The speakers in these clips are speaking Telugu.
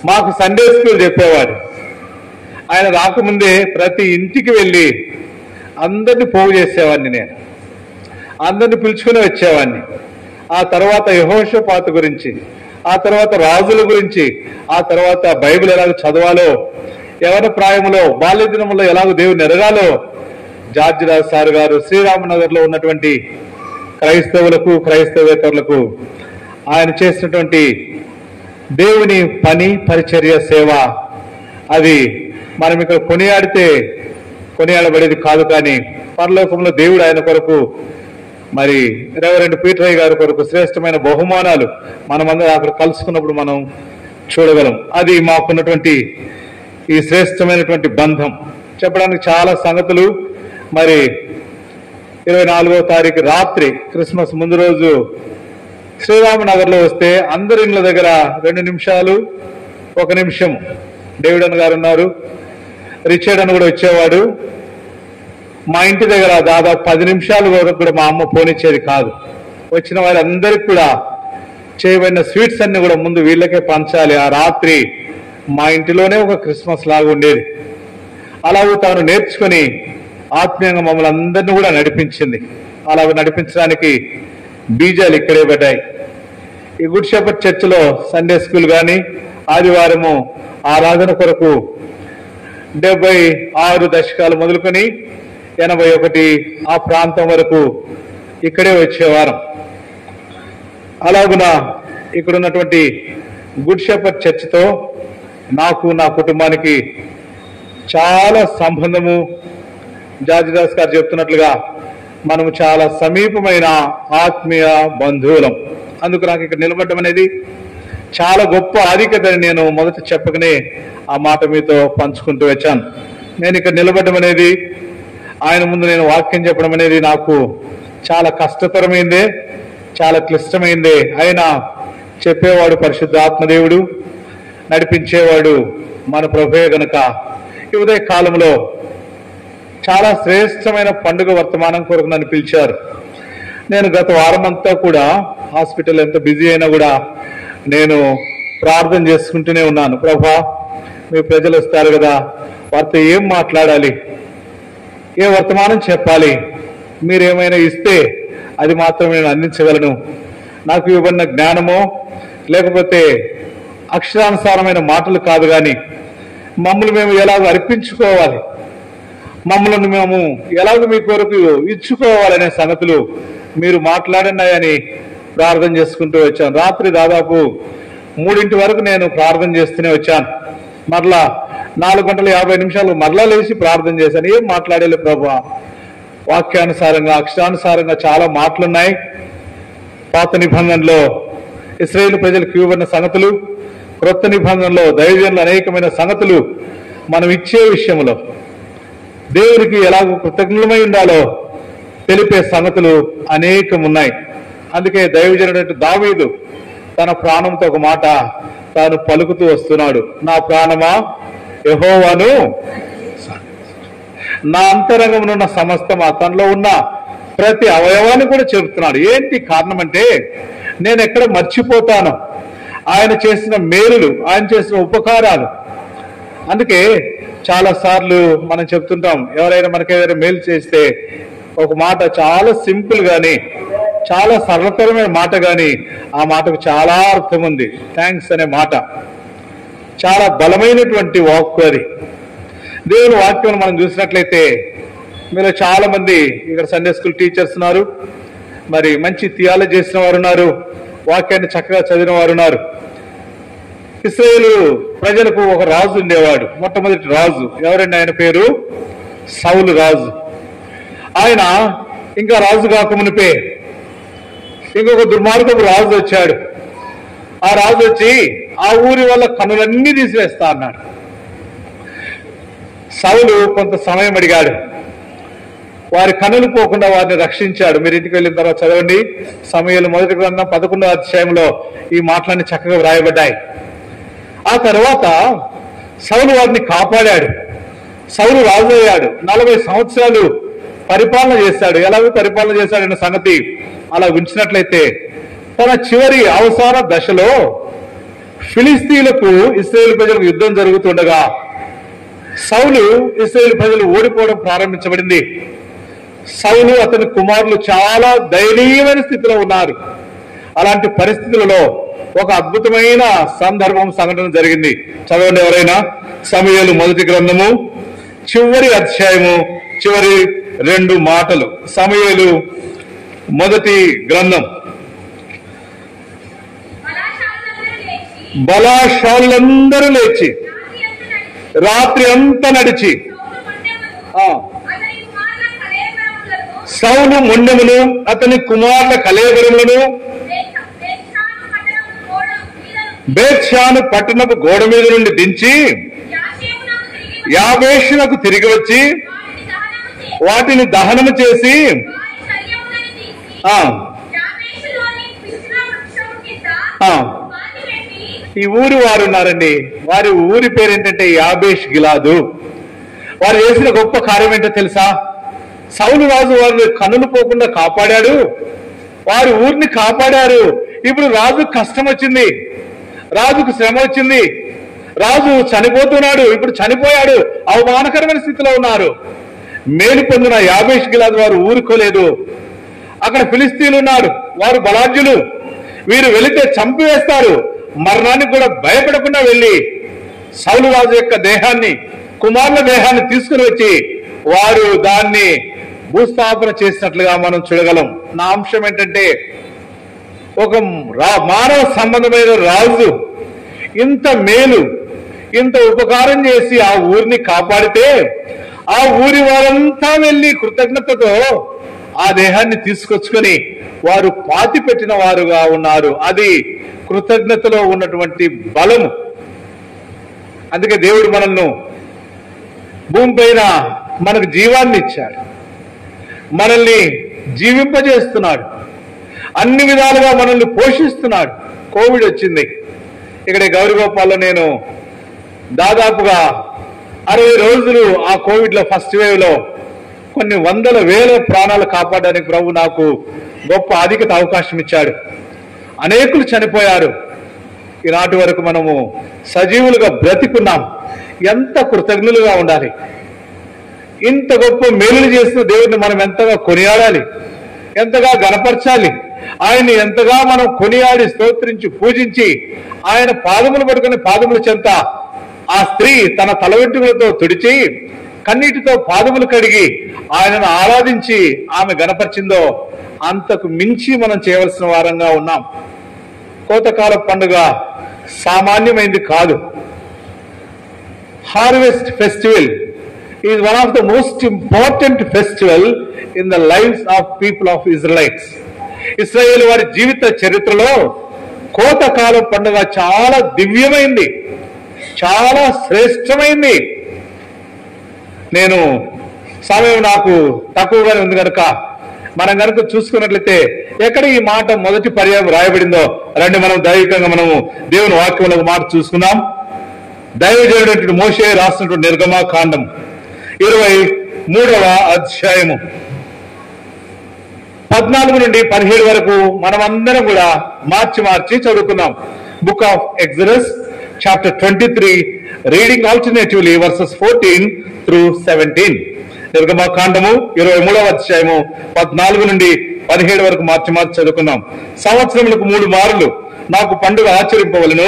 మాకు సండే స్కూల్ చెప్పేవాడు ఆయన రాకముందే ప్రతి ఇంటికి వెళ్ళి అందరిని పోగు చేసేవాడిని నేను అందరిని పిలుచుకుని వచ్చేవాడిని ఆ తర్వాత యహోషపాత గురించి ఆ తర్వాత రాజుల గురించి ఆ తర్వాత బైబిల్ ఎలాగ చదవాలో ఎవరి ప్రాయంలో బాల్య దినంలో ఎలాగో దేవుని ఎరగాలో జార్జి రాజ్ సార్ గారు శ్రీరామనగర్లో ఉన్నటువంటి క్రైస్తవులకు క్రైస్తవేతరులకు ఆయన చేసినటువంటి దేవుని పని పరిచర్య సేవ అది మనం ఇక్కడ కొనియాడితే కొనియాడబడేది కాదు కానీ పరలోకంలో దేవుడు ఆయన కొరకు మరి రెవరెండ్ పీటరయ్య గారి కొరకు శ్రేష్టమైన బహుమానాలు మనమందరం అక్కడ కలుసుకున్నప్పుడు మనం చూడగలం అది మాకున్నటువంటి ఈ శ్రేష్టమైనటువంటి బంధం చెప్పడానికి చాలా సంగతులు మరి ఇరవై నాలుగో తారీఖు రాత్రి క్రిస్మస్ ముందు రోజు శ్రీరామనగర్లో వస్తే అందరి ఇళ్ళ దగ్గర రెండు నిమిషాలు ఒక నిమిషం డేవిడ్ అన్న గారు ఉన్నారు రిచర్డ్ అని కూడా వచ్చేవాడు మా ఇంటి దగ్గర దాదాపు పది నిమిషాలు వరకు కూడా మా అమ్మ పోనిచ్చేది కాదు వచ్చిన వారందరికి కూడా చేయబడిన స్వీట్స్ అన్ని కూడా ముందు వీళ్ళకే పంచాలి ఆ రాత్రి మా ఇంటిలోనే ఒక క్రిస్మస్ లాగా ఉండేది అలాగే తాను నేర్చుకుని ఆత్మీయంగా మమ్మల్ని అందరినీ కూడా నడిపించింది అలాగ నడిపించడానికి బీజాలు ఇక్కడే పడ్డాయి ఈ గుడ్ షెపర్డ్ చర్చిలో సండే స్కూల్ కానీ ఆదివారము ఆరాధన కొరకు డెబ్బై ఆరు దశకాలు మొదలుకొని ఎనభై ఒకటి ఆ ప్రాంతం వరకు ఇక్కడే వచ్చేవారం అలాగున ఇక్కడ ఉన్నటువంటి గుడ్ షెపర్డ్ చర్చితో నాకు నా కుటుంబానికి చాలా సంబంధము జార్జిదాస్ గారు చెప్తున్నట్లుగా మనము చాలా సమీపమైన ఆత్మీయ బంధువులం అందుకు నాకు ఇక్కడ నిలబడడం అనేది చాలా గొప్ప ఆధిక్యతని నేను మొదట చెప్పకనే ఆ మాట మీతో పంచుకుంటూ వచ్చాను నేను ఇక్కడ నిలబడడం అనేది ఆయన ముందు నేను వాక్యం చెప్పడం అనేది నాకు చాలా కష్టతరమైందే చాలా క్లిష్టమైందే అయినా చెప్పేవాడు పరిశుద్ధ ఆత్మదేవుడు నడిపించేవాడు మన ప్రభే గనుక ఈ ఉదయ కాలంలో చాలా శ్రేష్టమైన పండుగ వర్తమానం కొరకు నన్ను పిలిచారు నేను గత వారం అంతా కూడా హాస్పిటల్ ఎంత బిజీ అయినా కూడా నేను ప్రార్థన చేసుకుంటూనే ఉన్నాను ప్రభా మీ ప్రజలు వస్తారు కదా వారితో ఏం మాట్లాడాలి ఏ వర్తమానం చెప్పాలి మీరేమైనా ఇస్తే అది మాత్రం నేను అందించగలను నాకు ఇవ్వబడిన జ్ఞానమో లేకపోతే అక్షరానుసారమైన మాటలు కాదు కానీ మమ్మల్ని మేము ఎలాగో అర్పించుకోవాలి మమ్మల్ని మేము ఎలాగో మీ కొరకు ఇచ్చుకోవాలనే సంగతులు మీరు మాట్లాడినాయని ప్రార్థన చేసుకుంటూ వచ్చాను రాత్రి దాదాపు మూడింటి వరకు నేను ప్రార్థన చేస్తూనే వచ్చాను మరలా నాలుగు గంటల యాభై నిమిషాలు మరలా లేచి ప్రార్థన చేశాను ఏం మాట్లాడేలే ప్రభా వాక్యానుసారంగా అక్షరానుసారంగా చాలా మాటలున్నాయి పాత నిబంధనలో ఇస్రాయేల్ ప్రజలకు ఇవ్వబడిన సంగతులు క్రొత్త నిబంధనలో దైవజనులు అనేకమైన సంగతులు మనం ఇచ్చే విషయంలో దేవునికి ఎలాగో కృతజ్ఞమై ఉండాలో తెలిపే సంగతులు అనేకం ఉన్నాయి అందుకే దైవజనుడు దావీదు తన ప్రాణంతో ఒక మాట తాను పలుకుతూ వస్తున్నాడు నా ప్రాణమా యహోవాను నా అంతరంగమునున్న సమస్తం తనలో ఉన్న ప్రతి అవయవాన్ని కూడా చెబుతున్నాడు ఏంటి కారణం అంటే నేను ఎక్కడ మర్చిపోతాను ఆయన చేసిన మేలులు ఆయన చేసిన ఉపకారాలు అందుకే చాలా సార్లు మనం చెప్తుంటాం ఎవరైనా మనకి ఏదైనా మేలు చేస్తే ఒక మాట చాలా సింపుల్ గాని చాలా సరళతరమైన మాట గాని ఆ మాటకు చాలా అర్థం ఉంది థ్యాంక్స్ అనే మాట చాలా బలమైనటువంటి వాక్కు అది దేవుని వాక్యం మనం చూసినట్లయితే మీరు చాలా మంది ఇక్కడ సండే స్కూల్ టీచర్స్ ఉన్నారు మరి మంచి థియాలజీ చేసిన వారు ఉన్నారు వాక్యాన్ని చక్కగా చదివిన వారు ఉన్నారు ఇస్రాయేలు ప్రజలకు ఒక రాజు ఉండేవాడు మొట్టమొదటి రాజు ఎవరండి ఆయన పేరు సౌలు రాజు ఆయన ఇంకా రాజు కాకమునిపే ఇంకొక దుర్మార్గపు రాజు వచ్చాడు ఆ రాజు వచ్చి ఆ ఊరి వల్ల కనులన్నీ తీసివేస్తా అన్నాడు సౌలు కొంత సమయం అడిగాడు వారి కనులు పోకుండా వారిని రక్షించాడు మీరు ఇంటికి వెళ్ళిన తర్వాత చదవండి సమయాలు మొదటి గ్రంథం పదకొండో అధ్యాయంలో ఈ మాటలన్నీ చక్కగా వ్రాయబడ్డాయి ఆ తర్వాత సౌలు వారిని కాపాడాడు సౌలు రాజు అయ్యాడు నలభై సంవత్సరాలు పరిపాలన చేశాడు ఎలాగో పరిపాలన చేశాడన్న సంగతి అలా ఉంచినట్లయితే తన చివరి అవసాన దశలో ఫిలిస్తీన్లకు ఇస్రాయేల్ ప్రజలకు యుద్ధం జరుగుతుండగా సౌలు ఇస్రాయేల్ ప్రజలు ఓడిపోవడం ప్రారంభించబడింది సౌలు అతని కుమారులు చాలా దయనీయమైన స్థితిలో ఉన్నారు అలాంటి పరిస్థితులలో ఒక అద్భుతమైన సందర్భం సంఘటన జరిగింది చదవండి ఎవరైనా సమయాలు మొదటి గ్రంథము చివరి అధ్యాయము చివరి రెండు మాటలు సమయాలు మొదటి గ్రంథం బలాశాలందరూ లేచి బలాశాలందరూ లేచి రాత్రి అంతా నడిచి రాత్రి అంతా నడిచి ఆ, అతని కుమారుల కళేబరములతో సౌలు మొండెమును అతని కుమారుల కలేబరములను బేత్షాను పట్టణపు గోడ మీదను బేత్షాను పట్టణపు గోడ మీద నుండి దించి యాషేమునకు తిరిగి యావేషునకు తిరిగి వచ్చి వాటిని దహనము చేసి వాటిని దహనము చేసి వారి శల్యములను తీసి ఆ యాబేషులోని పిచ్చిన వృక్షము కింద ఆ. పాతిపెట్టి ఈ ఊరి వారు ఉన్నారండి వారి ఊరి పేరు ఏంటంటే యాబేష్ గిలాదు వారు చేసిన గొప్ప కార్యం ఏంటో తెలుసా సౌలు రాజు వారిని కన్నులు పోకుండా కాపాడాడు వారి ఊరిని కాపాడారు ఇప్పుడు రాజు కష్టం వచ్చింది రాజుకు శ్రమ వచ్చింది రాజు చనిపోతున్నాడు ఇప్పుడు చనిపోయాడు అవమానకరమైన స్థితిలో ఉన్నారు మేలు పొందిన యాబేష్ గిలాదు వారు ఊరుకోలేదు అక్కడ ఫిలిస్తీన్లు ఉన్నారు వారు బలాఢ్యులు వీరు వెళితే చంపివేస్తారు మరణానికి కూడా భయపడకుండా వెళ్ళి సౌలు రాజు యొక్క దేహాన్ని కుమారుల దేహాన్ని తీసుకుని వచ్చి వారు దాన్ని భూస్థాపన చేసినట్లుగా మనం చూడగలం నా అంశం ఏంటంటే ఒక రా మానవ సంబంధమైన రాజు ఇంత మేలు ఇంత ఉపకారం చేసి ఆ ఊరిని కాపాడితే ఆ ఊరి వారంతా వెళ్ళి కృతజ్ఞతతో ఆ దేహాన్ని తీసుకొచ్చుకొని వారు పాతి పెట్టిన వారుగా ఉన్నారు అది కృతజ్ఞతలో ఉన్నటువంటి బలము అందుకే దేవుడు మనల్ని భూమిపైన మనకు జీవాన్ని ఇచ్చాడు మనల్ని జీవింపజేస్తున్నాడు అన్ని విధాలుగా మనల్ని పోషిస్తున్నాడు కోవిడ్ వచ్చింది ఇక్కడ గౌరగోపాల్లో నేను దాదాపుగా అరవై రోజులు ఆ కోవిడ్ లో ఫస్ట్ వేవ్ లో కొన్ని వందల వేల ప్రాణాలు కాపాడడానికి ప్రభు నాకు గొప్ప అధికత అవకాశం ఇచ్చాడు అనేకులు చనిపోయారు ఈనాటి వరకు మనము సజీవులుగా బ్రతికున్నాం ఎంత కృతజ్ఞులుగా ఉండాలి ఇంత గొప్ప మేలులు చేసిన దేవుడిని మనం ఎంతగా కొనియాడాలి ఎంతగా గనపరచాలి ఆయన్ని ఎంతగా మనం కొనియాడి స్తోత్రించి పూజించి ఆయన పాదములు పట్టుకుని పాదముల చెంత ఆ స్త్రీ తన తల వెంట్రుకలతో తుడిచి కన్నీటితో పాదములు కడిగి ఆయనను ఆరాధించి ఆమె గనపరిచిందో అంతకు మించి మనం చేయవలసిన వారంగా ఉన్నాం కోతకాల పండుగ సామాన్యమైంది కాదు harvest festival is one of the most important festival in the lives of people of Israelites. Israel వారి జీవిత చరిత్రలో కోతకాల పండుగ చాలా దివ్యమైంది చాలా శ్రేష్టమైంది నేను సమయం నాకు తక్కువగానే ఉంది కనుక మనం కనుక చూసుకున్నట్లయితే ఎక్కడ ఈ మాట మొదటి పర్యాయం రాయబడిందో రండి మనం దైవికంగా మనము దేవుని వాక్యంలో ఒక మాట చూసుకుందాం దైవజనుడైనటువంటి మోషే రాసినటువంటి నిర్గమా కాండం ఇరవై మూడవ అధ్యాయము పద్నాలుగు నుండి పదిహేడు వరకు మనం అందరం కూడా మార్చి మార్చి చదువుకుందాం book of Exodus chapter twenty three reading alternatively verses fourteen through seventeen నిర్గమాకాండము ఇరవై మూడవ అధ్యాయము పద్నాలుగు నుండి పదిహేడు వరకు మార్చి మార్చి చదువుకుందాం సంవత్సరములకు మూడు మారులు నాకు పండుగ ఆచరింపవలను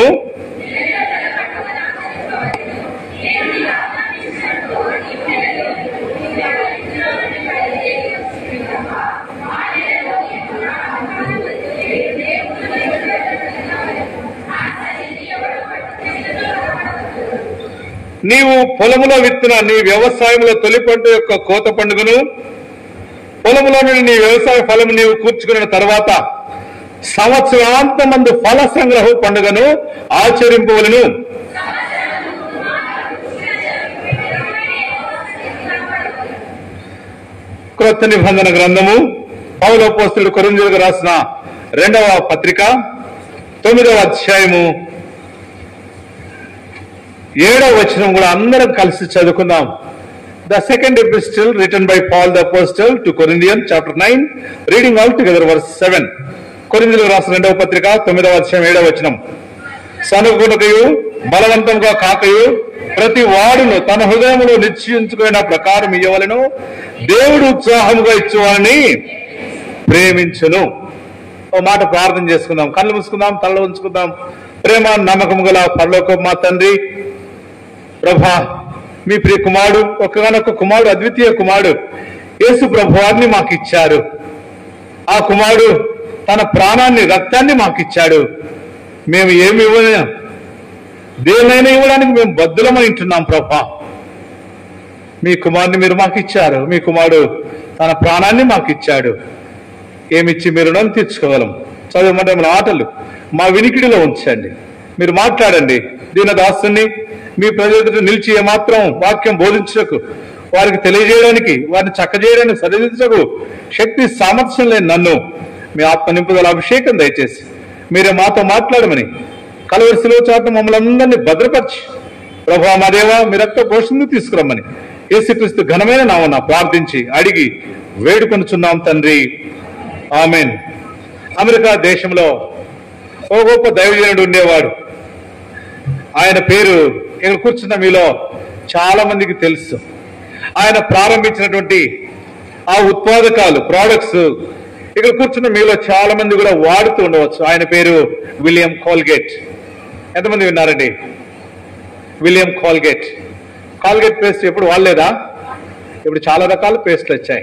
నీవు పొలములో విత్తిన నీ వ్యవసాయంలో తొలి పంట యొక్క కోత పండుగను పొలములో నుండి నీ వ్యవసాయ ఫలము నీవు కూర్చుకున్న తర్వాత సంవత్సరాంతమందు ఫల సంగ్రహ పండుగను ఆచరింపవలను క్రొత్త నిబంధన గ్రంథము పౌలోపోస్తుడు కొరింజులకు రాసిన రెండవ పత్రిక తొమ్మిదవ అధ్యాయము ఏడవ వచనం కూడా అందరం కలిసి చదువుకుందాం the second epistle written by Paul the apostle to Corinthian chapter nine reading all together verse seven కొరిందులకు రాసిన రెండవ పత్రిక తొమ్మిదవ అధ్యాయం ఏడవ వచనం సనుగునకయు బలవంతంగా కాకయు ప్రతి వాడును తన హృదయంలో నిశ్చయించుకున్న ప్రకారం ఇవ్వవలను దేవుడు ఉత్సాహముగా ఇచ్చేవారిని ప్రేమించును ఓ మాట ప్రార్థన చేసుకుందాం కళ్ళు మూసుకుందాం తలలో ఉంచుకుందాం ప్రేమ నమ్మకం గల పరలోక మా తండ్రి ప్రభా మీ ప్రియ కుమారుడు ఒక్కగానొక్క కుమారుడు అద్వితీయ కుమారుడు యేసు ప్రభువారిని మాకు ఇచ్చారు ఆ కుమారుడు తన ప్రాణాన్ని రక్తాన్ని మాకు ఇచ్చాడు మేము ఏమి ఇవ్వలేం దేన్నైనా ఇవ్వడానికి మేము బద్దులమై ఉంటున్నాం ప్రభా మీ కుమారుని మీరు మాకు ఇచ్చారు మీ కుమారుడు తన ప్రాణాన్ని మాకు ఇచ్చాడు ఏమిచ్చి మీరు రుణం తీర్చుకోగలం చదవమంటే మన ఆటలు మా వినికిడిలో ఉంచండి మీరు మాట్లాడండి దీన దాసుని మీ ప్రజలకు నిలిచి ఏమాత్రం వాక్యం బోధించకు వారికి తెలియజేయడానికి వారిని చక్కజేయడానికి సరిదించకు శక్తి సామర్థ్యం లేని నన్ను మీ ఆత్మ నింపుదల అభిషేకం దయచేసి మీరే మాతో మాట్లాడమని కలవరిశిలో చాటు మమ్మల్ని అందరినీ భద్రపరిచి ప్రభా మా దేవా మీ రక్త పోషణ తీసుకురమ్మని యేసుక్రీస్తు ఘనమైన నామన ప్రార్థించి అడిగి వేడుకొనుచున్నాం తండ్రి ఆమెన్ అమెరికా దేశంలో ఓ గొప్ప దైవజనుడు ఉండేవాడు ఆయన పేరు ఇక్కడ కూర్చున్న మీలో చాలా మందికి తెలుసు ఆయన ప్రారంభించినటువంటి ఆ ఉత్పాదకాలు ప్రోడక్ట్స్ ఇక్కడ కూర్చున్న మీలో చాలా మంది కూడా వాడుతూ ఉండవచ్చు ఆయన పేరు విలియం కోల్గేట్ ఎంతమంది విన్నారండి విలియం కోల్గేట్ కాల్గేట్ పేస్ట్ ఎప్పుడు వాడలేదా ఇప్పుడు చాలా రకాల పేస్ట్లు వచ్చాయి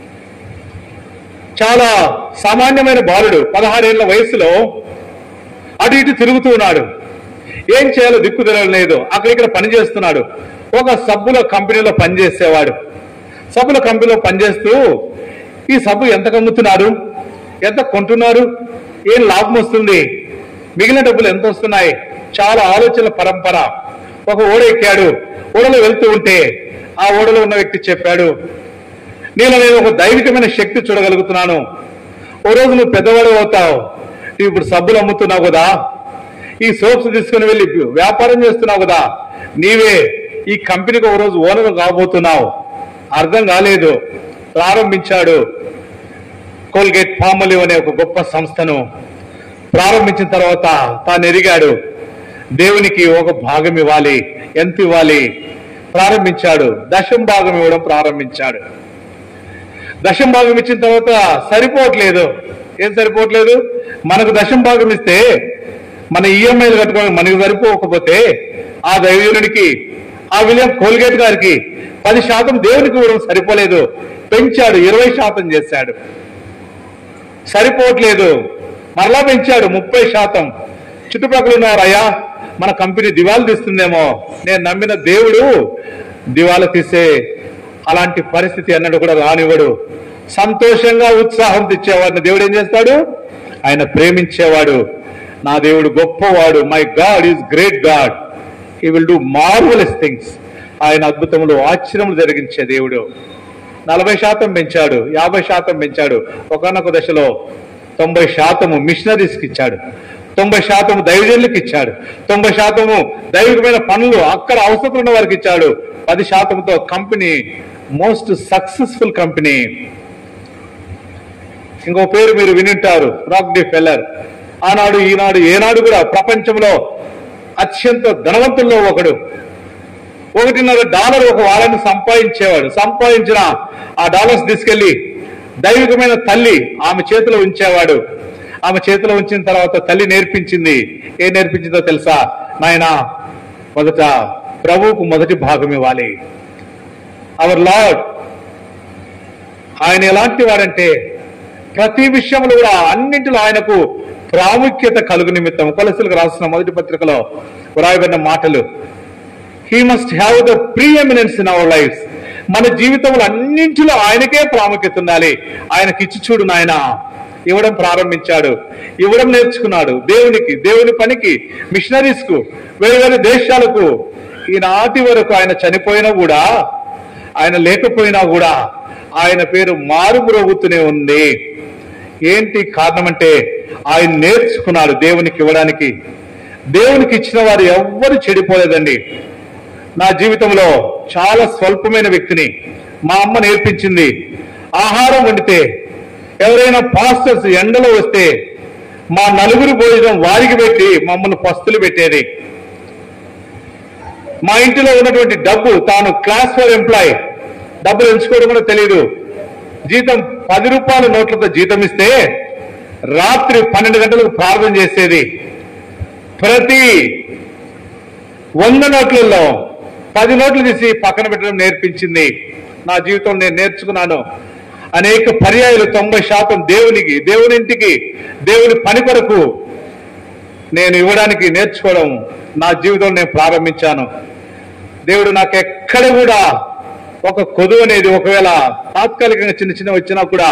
చాలా సామాన్యమైన బాలుడు పదహారేళ్ల వయసులో అటు ఇటు తిరుగుతూ ఉన్నాడు ఏం చేయాలో దిక్కు తెలియలేదు అక్కడ ఇక్కడ పని చేస్తున్నాడు ఒక సబ్బుల కంపెనీలో పనిచేసేవాడు సబ్బుల కంపెనీలో పనిచేస్తూ ఈ సబ్బు ఎంత కమ్ముతున్నారు ఎంత కొంటున్నారు ఏం లాభం వస్తుంది మిగిలిన డబ్బులు ఎంత వస్తున్నాయి చాలా ఆలోచనల పరంపర ఒక ఓడ ఎక్కాడు ఓడలో వెళ్తూ ఉంటే ఆ ఓడలో ఉన్న వ్యక్తి చెప్పాడు నీలో నేను ఒక దైవికమైన శక్తి చూడగలుగుతున్నాను ఓ రోజు నువ్వు పెద్దవాడు అవుతావు నువ్వు ఇప్పుడు సబ్బులు అమ్ముతున్నావు కదా ఈ సోప్స్ తీసుకుని వెళ్ళి వ్యాపారం చేస్తున్నావు కదా నీవే ఈ కంపెనీకి ఒక రోజు ఓనర్ కాబోతున్నావు అర్థం కాలేదు ప్రారంభించాడు కోల్గేట్ పామలి అనే ఒక గొప్ప సంస్థను ప్రారంభించిన తర్వాత తాను ఎరిగాడు దేవునికి ఒక భాగం ఇవ్వాలి ఎంత ఇవ్వాలి ప్రారంభించాడు దశం భాగం ఇవ్వడం ప్రారంభించాడు దశం భాగం ఇచ్చిన తర్వాత సరిపోవట్లేదు ఏం సరిపోవట్లేదు మనకు దశం భాగం ఇస్తే మన ఈఎంఐలు కట్టుకోవడం మనకు సరిపోకపోతే ఆ దైవజనుడికి ఆ విలియం కోల్గేట్ గారికి పది శాతం దేవునికి ఇవ్వడం సరిపోలేదు పెంచాడు ఇరవై శాతం చేశాడు సరిపోవట్లేదు మరలా పెంచాడు ముప్పై శాతం చుట్టుపక్కల ఉన్నారు అయ్యా మన కంపెనీ దివాలా తీస్తుందేమో నేను నమ్మిన దేవుడు దివాలా తీసే అలాంటి పరిస్థితి అన్నట్టు కూడా రానివ్వడు సంతోషంగా ఉత్సాహం తెచ్చేవాడిని దేవుడు ఏం చేస్తాడు ఆయన ప్రేమించేవాడు నా దేవుడు గొప్పవాడు my God is great God he will do marvellous things ఆయన అద్భుతములు ఆశ్చర్యములు జరిగించే దేవుడు నలభై శాతం పెంచాడు యాభై శాతం పెంచాడు ఒకనొక దశలో తొంభై శాతము మిషనరీస్కి ఇచ్చాడు తొంభై శాతము దైవజనులకు ఇచ్చాడు తొంభై శాతము దైవికమైన పనులు అక్కడ అవసరం ఉన్న వారికి ఇచ్చాడు పది శాతంతో కంపెనీ మోస్ట్ సక్సెస్ఫుల్ కంపెనీ ఇంకో పేరు మీరు వినింటారు రాక్ డి ఫెల్లర్ ఆనాడు ఈనాడు ఏనాడు కూడా ప్రపంచంలో అత్యంత ధనవంతుల్లో ఒకడు ఒకటిన్నర డాలర్ ఒక వారాన్ని సంపాదించేవాడు సంపాదించిన ఆ డాలర్స్ తీసుకెళ్లి దైవికమైన తల్లి ఆమె చేతిలో ఉంచేవాడు ఆమె చేతిలో ఉంచిన తర్వాత తల్లి నేర్పించింది ఏం నేర్పించిందో తెలుసా నాయనా మొదట ప్రభువుకు మొదటి భాగం ఇవ్వాలి అవర్ లార్డ్ ఆయన ఎలాంటి వాడంటే ప్రతి విషయంలో కూడా అన్నింటిలో ఆయనకు ప్రాముఖ్యత కలుగు నిమిత్తం కొలసలకు రాసిన మొదటి పత్రికలో వ్రాయబడిన మాటలు he must have the preeminence in our life మన జీవితంలో అన్నింటిలో ఆయనకే ప్రాముఖ్యత ఉండాలి ఆయనకి ఇచ్చి చూడు నాయన ఇవ్వడం ప్రారంభించాడు ఇవ్వడం నేర్చుకున్నాడు దేవునికి దేవుని పనికి మిషనరీస్ కు వేరు వేరు దేశాలకు ఈనాటి వరకు ఆయన చనిపోయినా కూడా ఆయన లేకపోయినా కూడా ఆయన పేరు మారుమ్రోగుతూనే ఉంది ఏంటి కారణం అంటే ఆయన నేర్చుకున్నాడు దేవునికి ఇవ్వడానికి దేవునికి ఇచ్చిన వారు ఎవ్వరు చెడిపోలేదండి నా జీవితంలో చాలా స్వల్పమైన వ్యక్తిని మా అమ్మ నేర్పించింది ఆహారం వండితే ఎవరైనా పాస్టర్స్ ఎండలో వస్తే మా నలుగురు భోజనం వారికి పెట్టి మమ్మల్ని పస్తులు పెట్టేది మా ఇంటిలో ఉన్నటువంటి డబ్బు తాను క్లాస్ ఫోర్ ఎంప్లాయ్ డబ్బులు ఎంచుకోవడం కూడా తెలియదు జీతం పది రూపాయల నోట్లతో జీతం ఇస్తే రాత్రి పన్నెండు గంటలకు ప్రార్థన చేసేది ప్రతి వంద నోట్లలో పది నోట్లు తీసి పక్కన పెట్టడం నేర్పించింది నా జీవితం నేను నేర్చుకున్నాను అనేక పర్యాయాలు తొంభై శాతం దేవునికి దేవుని ఇంటికి దేవుని పని కొరకు నేను ఇవ్వడానికి నేర్చుకోవడం నా జీవితం నేను ప్రారంభించాను దేవుడు నాకు ఎక్కడ కూడా ఒక కొదువు అనేది ఒకవేళ తాత్కాలికంగా చిన్న చిన్న వచ్చినా కూడా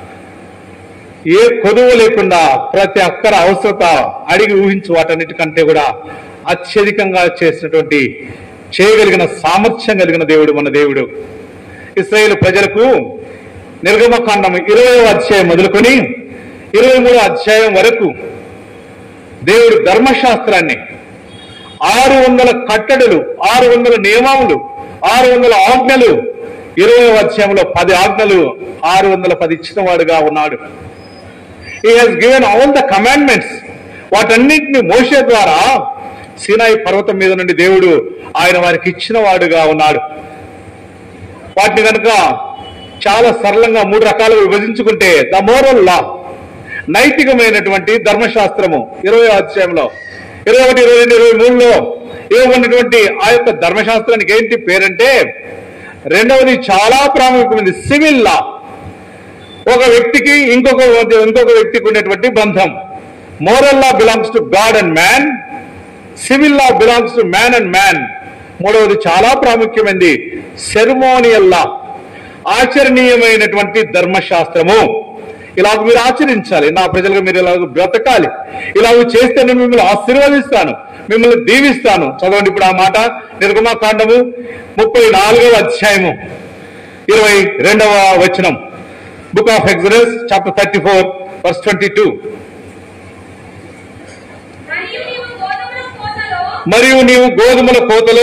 ఏ కొదువు లేకుండా ప్రతి అక్కర అవసరత అడిగి ఊహించు వాటన్నిటికంటే కూడా అత్యధికంగా చేసినటువంటి చేయగలిగిన సామర్థ్యం కలిగిన దేవుడు మన దేవుడు ఇస్రాయేల్ ప్రజలకు నిర్గమకాండం ఇరవై అధ్యాయం మొదలుకొని ఇరవై మూడో అధ్యాయం వరకు దేవుడు ధర్మశాస్త్రాన్ని ఆరు వందల కట్టడలు ఆరు వందల నియమములు ఆరు వందల ఆజ్ఞలు ఇరవై అధ్యాయంలో పది ఆజ్ఞలు ఆరు వందల పది ఇచ్చిన వాడుగా ఉన్నాడు he has given all the commandments వాటన్నిటిని మోసే ద్వారా సీనాయి పర్వతం మీద నుండి దేవుడు ఆయన వారికి ఇచ్చిన వాడుగా ఉన్నాడు వాటిని కనుక చాలా సరళంగా మూడు రకాలుగా విభజించుకుంటే ద మోరల్ లా నైతికమైనటువంటి ధర్మశాస్త్రము ఇరవై అధ్యాయంలో ఇరవై ఒకటి ఇరవై రెండు ఇరవై మూడులో ఇవ్వబడినటువంటి ఆ యొక్క ధర్మశాస్త్రానికి ఏంటి పేరంటే రెండవది చాలా ప్రాముఖ్యమైనది సివిల్ లా ఒక వ్యక్తికి ఇంకొక ఇంకొక వ్యక్తికి ఉండేటువంటి బంధం moral law belongs to God and man civil law belongs to man and man మూడవది చాలా ప్రాముఖ్యమైనది సెరమోనియల్ లా ఆచరణీయమైనటువంటి ధర్మశాస్త్రము ఇలాగ మీరు ఆచరించాలి నా ప్రజలుగా మీరు ఇలాగ బ్రతకాలి ఇలాగ చేస్తే నేను మిమ్మల్ని ఆశీర్వదిస్తాను మిమ్మల్ని దీవిస్తాను చదవండి ఇప్పుడు ఆ మాట నిర్గమాకాండము ముప్పై నాలుగవ అధ్యాయము ఇరవై రెండవ వచనం book of Exodus chapter thirty four verse twenty two మరియు నీవు గోధుమల కోతలో మరియు నీవు గోధుమల కోతలో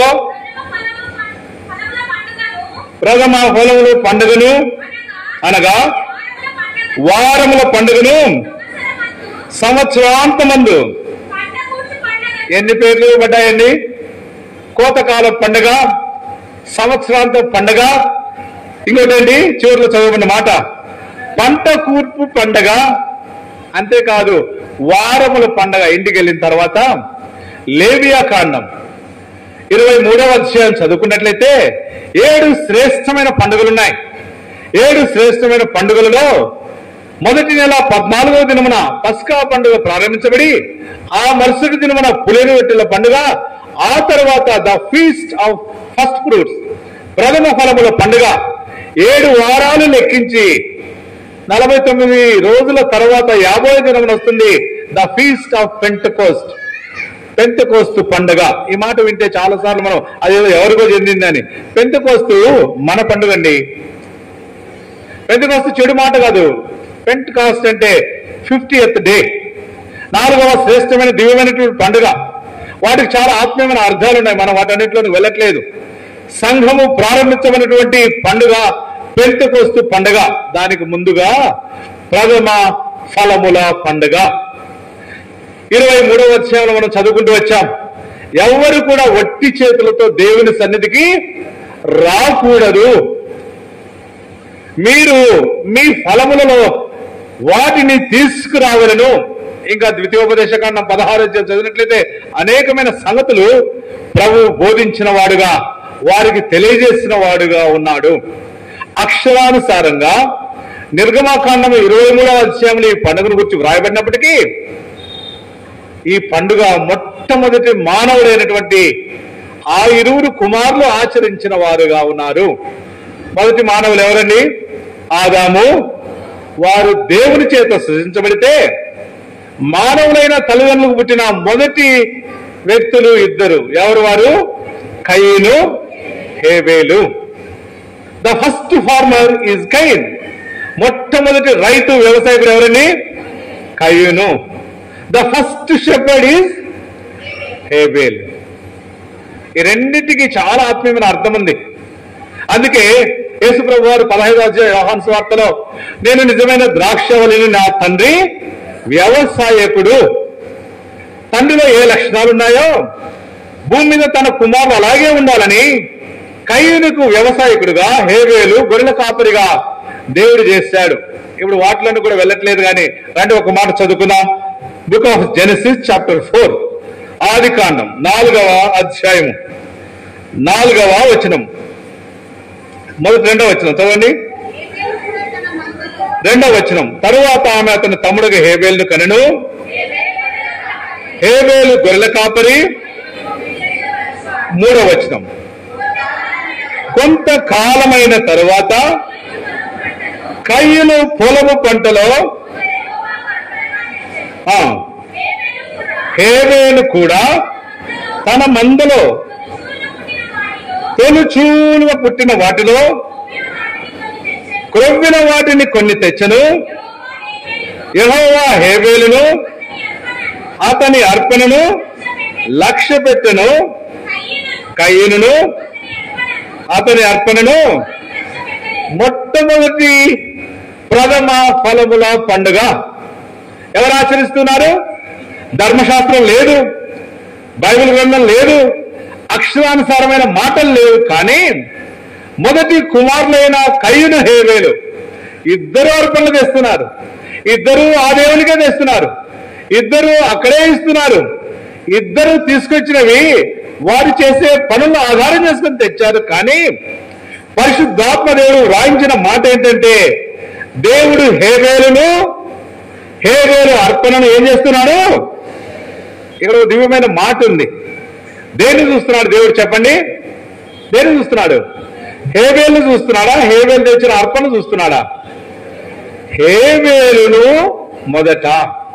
ప్రథమ ఫలముల ప్రథమ ఫలములు పండుగను పండుగను అనగా అనగా వారముల వారముల పండుగ పండుగను సంవత్సరమందు సంవత్సరాంతమందు పంట కూర్చు పండుగ ఎన్ని పేర్లు ఇవ్వబడ్డాయండి కోతకాల పండుగ సంవత్సరాంత పండుగ ఇంకోటండి చివరిలో చదవబడిన మాట పంట కూర్పు పండగ అంతేకాదు వారముల పండగ ఇంటికి వెళ్ళిన తర్వాత లేవియా కాండం ఇరవై మూడవ అధ్యాయం చదువుకున్నట్లయితే ఏడు శ్రేష్టమైన పండుగలు ఉన్నాయి ఏడు శ్రేష్టమైన పండుగలలో మొదటి నెల పద్నాలుగవ దినమున పస్కా పండుగ ప్రారంభించబడి ఆ మరుసటి దినమున పులిని వెట్టుల పండుగ ఆ తర్వాత the feast of first fruits ప్రథమ ఫలముల పండుగ ఏడు వారాలు లెక్కించి నలభై తొమ్మిది రోజుల తర్వాత యాభై దినమున వస్తుంది ద ఫీస్ట్ ఆఫ్ పెంటకోస్ట్ పెంతకోస్తు పండుగ ఈ మాట వింటే చాలా సార్లు మనం అదేదో ఎవరికో చెందిందని పెంతకోస్తు మన పండుగ అండి పెంతకోస్తు చెడు మాట కాదు పెంట్ కాస్ట్ అంటే ఫిఫ్టీ ఎత్ డే నాలుగవ శ్రేష్టమైన దివ్యమైనటువంటి పండుగ వాటికి చాలా ఆత్మీయమైన అర్థాలు ఉన్నాయి మనం వాటన్నిటిలోకి వెళ్ళట్లేదు సంఘము ప్రారంభించబడినటువంటి పండుగ పెంతకోస్తు పండుగ దానికి ముందుగా ప్రథమ ఫలముల పండుగ ఇరవై మూడవ అధ్యాయంలో మనం చదువుకుంటూ వచ్చాం ఎవరు కూడా వట్టి చేతులతో దేవుని సన్నిధికి రాకూడదు మీరు మీ ఫలములలో వాటిని తీసుకురావలను ఇంకా ద్వితీయోపదేశకాండం పదహారు అధ్యాయం చదివినట్లయితే అనేకమైన సంగతులు ప్రభు బోధించిన వాడుగా వారికి తెలియజేసిన వాడుగా ఉన్నాడు అక్షరానుసారంగా నిర్గమాకాండం ఇరవై మూడవ అధ్యాయంలో ఈ పండుగను గురించి వ్రాయబడినప్పటికీ ఈ పండుగ మొట్టమొదటి మానవుడైనటువంటి ఆ ఇరువురు కుమారులు ఆచరించిన వారుగా ఉన్నారు మొదటి మానవులు ఎవరండి ఆదాము వారు దేవుని చేత సృజించబడితే మానవులైన తల్లిదండ్రులకు పుట్టిన మొదటి వ్యక్తులు ఇద్దరు ఎవరు వారు కయ్యను హేబేలు the first farmer is Cain మొట్టమొదటి రైతు వ్యవసాయకుడు ఎవరండి కయ్యను the first shepherd is Abel ఈ రెండింటికి చాలా ఆత్మీయమైన అర్థం ఉంది అందుకే యేసుప్రభు వారు పదహైదు అధ్యాయ యోహాన్ స్వార్తలో నేను నిజమైన ద్రాక్షవల్లిని నా తండ్రి వ్యవసాయకుడు తండ్రిలో ఏ లక్షణాలు ఉన్నాయో భూమి మీద తన కుమారులు అలాగే ఉండాలని కయ్యూనుకు వ్యవసాయకుడుగా హేవేలు గొర్రెల కాపరిగా దేవుడు చేశాడు ఇప్పుడు వాటిలోని కూడా వెళ్ళట్లేదు కానీ రండి ఒక మాట చదువుకుందాం book of Genesis chapter four ఆది కాండం నాలుగవ అధ్యాయము నాలుగవ వచనం మొదటి రెండవ వచనం చదవండి హేబేలు కూడా తన మందలో రెండవ వచనం తరువాత ఆమె అతని తమ్ముడుగా హేబేలును కనెను హేబేలు గొర్రెల కాపరి మూడవ వచనం కొంతకాలమైన తరువాత కయ్యను పొలము పంటలో ఆ, హేబేలు కూడా తన మందలో తొలుచూలుగా పుట్టిన వాటిలో క్రొవ్విన వాటిని కొన్ని తెచ్చను యెహోవా హేబేలును అతని అర్పణను లక్ష్య పెట్టెను కయ్యను అతని అర్పణను మొట్టమొదటి ప్రథమ ఫలముల పండుగ ఎవరు ఆచరిస్తున్నారు ధర్మశాస్త్రం లేదు బైబిల్ గ్రంథం లేదు అక్షరానుసారమైన మాటలు లేవు కానీ మొదటి కుమారులైన కయ్యును హేవేలు ఇద్దరు అర్పణలు తెస్తున్నారు ఇద్దరు ఆ దేవునికే తెస్తున్నారు ఇద్దరు అక్కడే ఇస్తున్నారు ఇద్దరు తీసుకొచ్చినవి వారు చేసే పనులను ఆధారం చేసుకుని తెచ్చారు కానీ పరిశుద్ధాత్మ దేవుడు రాయించిన మాట ఏంటంటే దేవుడు హేవేలును హేవేలు అర్పణను ఏం చేస్తున్నాడు ఇక్కడ ఒక దివ్యమైన మాట ఉంది దేన్ని చూస్తున్నాడు దేవుడు చెప్పండి దేన్ని చూస్తున్నాడు హేవేలు చూస్తున్నాడా హేవేలు తెచ్చిన అర్పణ చూస్తున్నాడా హేవేలును మొదట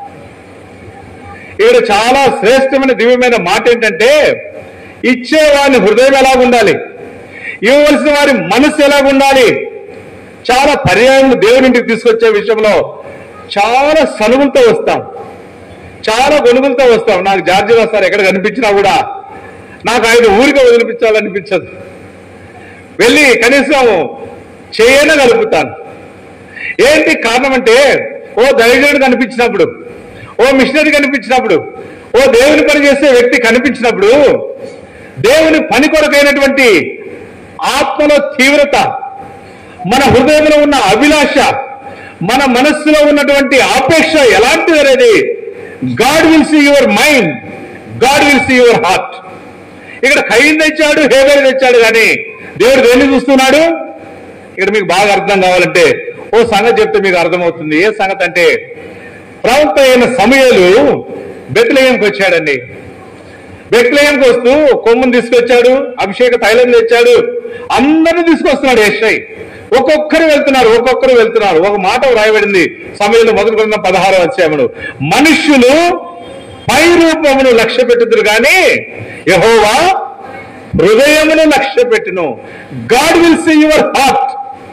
ఇక్కడ చాలా శ్రేష్టమైన దివ్యమైన మాట ఏంటంటే ఇచ్చేవాని హృదయం ఎలా ఉండాలి ఇవ్వవలసిన వారి మనసు ఎలా ఉండాలి చాలా పర్యాయములు దేవునింటికి తీసుకొచ్చే విషయంలో చాలా సనుగులతో వస్తాం చాలా గొనుగులతో వస్తాం నాకు జార్జి సార్ ఎక్కడ కనిపించినా కూడా నాకు ఆయన ఊరికే వదిలిపించాలనిపించదు వెళ్ళి కనీసం చేయన కలుపుతాను ఏంటి కారణం అంటే ఓ దైవజనుడు కనిపించినప్పుడు ఓ మిషనరీ కనిపించినప్పుడు ఓ దేవుని పని చేసే వ్యక్తి కనిపించినప్పుడు దేవుని పని కొరకైనటువంటి ఆత్మలో తీవ్రత మన హృదయంలో ఉన్న అభిలాష మన మనస్సులో ఉన్నటువంటి ఆపేక్ష ఎలాంటిది అనేది God will see your mind God will see your heart ఇక్కడ కయ్యం తెచ్చాడు హేబేలు తెచ్చాడు కానీ దేవుడు దేన్ని చూస్తున్నాడు ఇక్కడ మీకు బాగా అర్థం కావాలంటే ఓ సంగతి చెప్తే మీకు అర్థమవుతుంది ఏ సంగతి అంటే ప్రవక్త అయిన సమయాలు బెత్లయంకి వచ్చాడండి బెత్లయంకి వస్తూ కొమ్మును తీసుకొచ్చాడు అభిషేక తైలం తెచ్చాడు అందరిని తీసుకొస్తున్నాడు యశ్ఐ ఒక్కొక్కరు వెళ్తున్నారు ఒక్కొక్కరు వెళ్తున్నారు ఒక మాట వ్రాయబడింది సమయంలో మొదటి కొన్న పదహారో అధ్యాయములు మనుష్యులు పై రూపమును లక్ష్య పెట్టుదురు కానీ యహోవా హృదయమును లక్ష్య పెట్టును God will see your heart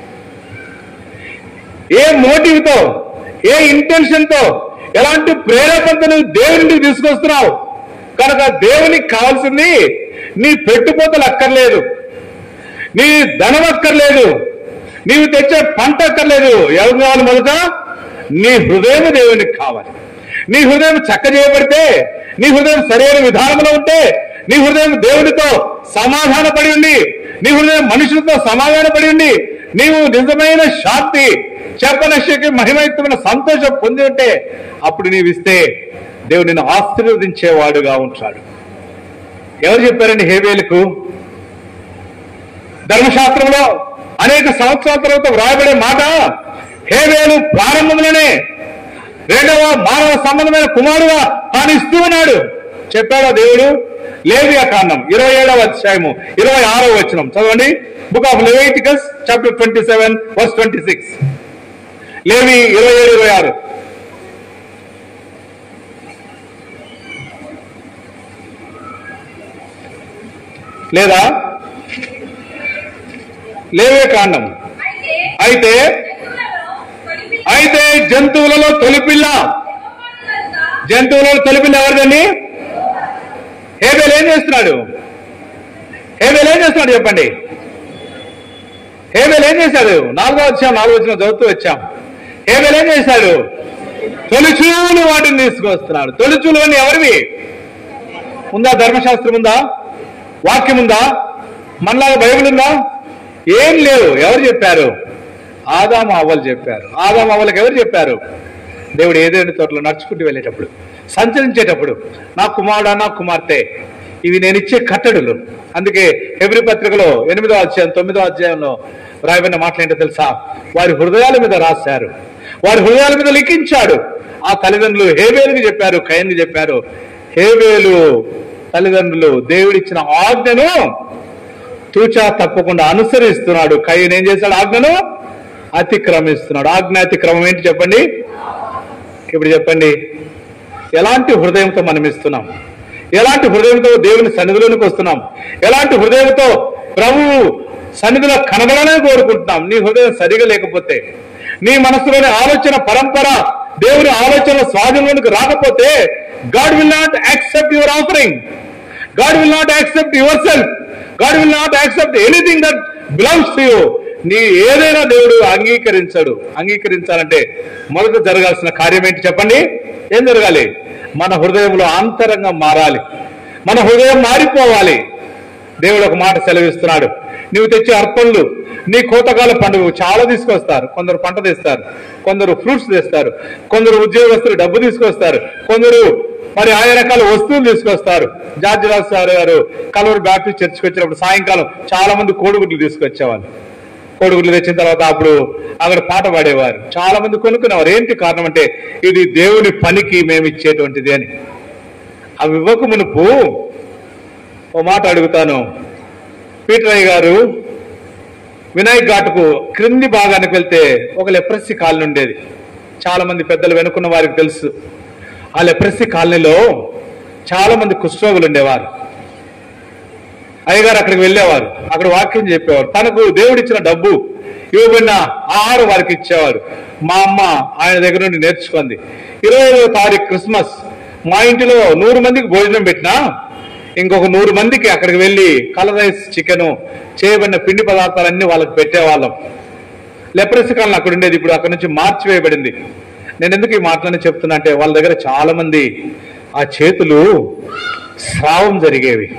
ఏ మోటివ్ తో ఏ ఇంటెన్షన్ తో ఎలాంటి ప్రేరేపణతో నువ్వు దేవునికి తీసుకొస్తున్నావు కనుక దేవునికి కావాల్సింది నీ పెట్టుపోతలు అక్కర్లేదు నీ ధనం అక్కర్లేదు నీవు తెచ్చే పంట అక్కర్లేదు ఎవరు కావాలి మొదట నీ హృదయం దేవునికి కావాలి నీ హృదయం చక్క చేయబడితే నీ హృదయం సరైన విధానంలో ఉంటే నీ హృదయం దేవుడితో సమాధానపడి ఉంది నీ హృదయం మనుషులతో సమాధానపడి ఉంది నీవు నిజమైన శాంతి చెప్పనశక్తి మహిమయుక్తమైన సంతోషం పొంది ఉంటే అప్పుడు నీవు ఇస్తే దేవుడు నిన్ను ఆశీర్వదించేవాడుగా ఉంటాడు ఎవరు చెప్పారండి హేబేలుకు ధర్మశాస్త్రంలో అనేక సంవత్సరాల తర్వాత వ్రాయబడే మాట హేబేలు ప్రారంభంలోనే రెండవ మానవ సంబంధమైన కుమారుగా తాను ఇస్తూ ఉన్నాడు చెప్పాడా దేవుడు లేవియా కాండం ఇరవై ఏడవ అధ్యాయము ఇరవై ఆరవ వచనం చదవండి book of Leviticus chapter twenty seven verse twenty six లేవి ఇరవై ఏడు ఇరవై ఆరు లేదా లేవే కాండం అయితే అయితే జంతువులలో తొలిపిల్ల అయితే జంతువులలో తొలిపిల్ల యెహోవాను కనుక జంతువులలో తొలిపిల్ల ఎవరిదండి హేబేలు ఏం చేస్తున్నాడు హేబేలు ఏం చేస్తున్నాడు చెప్పండి హేబేలు ఏం చేశాడు నాలుగో వచ్చాం నాలుగో వచ్చిన చదువుతూ వచ్చాం హేబేలు ఏం చేశాడు తొలిచూలు వాటిని తీసుకొస్తున్నాడు తొలిచూలు అని ఎవరివి ఉందా ధర్మశాస్త్రం ఉందా వాక్యం ఉందా మనలాగా బైబిల్ ఉందా ఏం లేవు ఎవరు చెప్పారు ఆదాము అవ్వలు చెప్పారు ఆదాము అవ్వలకు ఎవరు చెప్పారు దేవుడు ఏదైనా తోటలో నడుచుకుంటూ వెళ్ళేటప్పుడు సంచరించేటప్పుడు నా కుమారుడా నా కుమార్తె ఇవి నేను ఇచ్చే కట్టడులు అందుకే ఎవ్రి పత్రికలో ఎనిమిదో అధ్యాయం తొమ్మిదో అధ్యాయంలో రాయబడిన మాటలు ఏంటో తెలుసా వారి హృదయాల మీద రాశారు వారి హృదయాల మీద లిఖించాడు ఆ తల్లిదండ్రులు హేబేలుకి చెప్పారు కయన్కి చెప్పారు హేబేలు తల్లిదండ్రులు దేవుడిచ్చిన ఆజ్ఞను తూచా తప్పకుండా అనుసరిస్తున్నాడు కయ్యను ఏం చేశాడు ఆజ్ఞను అతిక్రమిస్తున్నాడు ఆజ్ఞ అతిక్రమం ఏంటి చెప్పండి ఇప్పుడు చెప్పండి ఎలాంటి హృదయంతో మనం ఇస్తున్నాం ఎలాంటి హృదయంతో దేవుని సన్నిధిలోనికి వస్తున్నాం ఎలాంటి హృదయంతో ప్రభువు సన్నిధిలో కనబడాలని కోరుకుంటున్నాం నీ హృదయం సరిగా లేకపోతే నీ మనసులోని ఆలోచన పరంపర దేవుని ఆలోచన స్వాధీనంలోనికి రాకపోతే God will not accept your offering God will not accept yourself God will not accept anything that belongs to you నీ ఏదైనా దేవుడు అంగీకరించడు అంగీకరించాలంటే మొదట జరగాల్సిన కార్యం ఏంటి చెప్పండి ఏం జరగాలి మన హృదయంలో అంతరంగం మారాలి మన హృదయం మారిపోవాలి దేవుడు ఒక మాట సెలవిస్తున్నాడు నువ్వు తెచ్చే అర్పణలు నీ కోతకాల పండుగ చాలా తీసుకొస్తారు కొందరు పంట తెస్తారు కొందరు ఫ్రూట్స్ తెస్తారు కొందరు ఉద్యోగస్తులు డబ్బు తీసుకొస్తారు కొందరు మరి ఆయా రకాల వస్తువులు తీసుకొస్తారు జార్జ్ రాజు సార్ గారు కలవరు బ్యాప్టిస్ట్ చర్చికి వచ్చినప్పుడు సాయంకాలం చాలా మంది కోడిగుడ్లు తీసుకొచ్చేవాళ్ళు కోడిగుడ్లు తెచ్చిన తర్వాత అప్పుడు అక్కడ పాట పాడేవారు చాలా మంది కొనుక్కునేవారు ఏంటి కారణం అంటే ఇది దేవుని పనికి మేము ఇచ్చేటువంటిది అని అవి ఇవ్వక మునుపు ఓ మాట అడుగుతాను పీటరయ్య గారు వినాయక్ ఘాటుకు క్రింది భాగానికి వెళ్తే ఒక లెప్రస్సి కాలనీ ఉండేది చాలా మంది పెద్దలు వెనుకున్న వారికి తెలుసు ఆ లెప్రస్సి కాలనీలో చాలా మంది కుష్ఠరోగులు ఉండేవారు అయ్యగారు అక్కడికి వెళ్ళేవారు అక్కడ వాక్యం చెప్పేవారు తనకు దేవుడిచ్చిన డబ్బు ఇవ్వబడిన ఆహారం వారికి ఇచ్చేవారు మా అమ్మ ఆయన దగ్గర నుండి నేర్చుకుంది ఇరవై ఐదవ తారీఖు క్రిస్మస్ మా ఇంటిలో నూరు మందికి భోజనం పెట్టినా ఇంకొక నూరు మందికి అక్కడికి వెళ్ళి కలర్ రైస్ చికెన్ చేయబడిన పిండి పదార్థాలన్నీ వాళ్ళకి పెట్టేవాళ్ళం లెప్రసీ కాలం అక్కడ ఉండేది ఇప్పుడు అక్కడ నుంచి మార్చివేయబడింది నేను ఎందుకు ఈ మాటలని చెప్తున్నా అంటే వాళ్ళ దగ్గర చాలా మంది ఆ చేతులు స్రావం జరిగేవి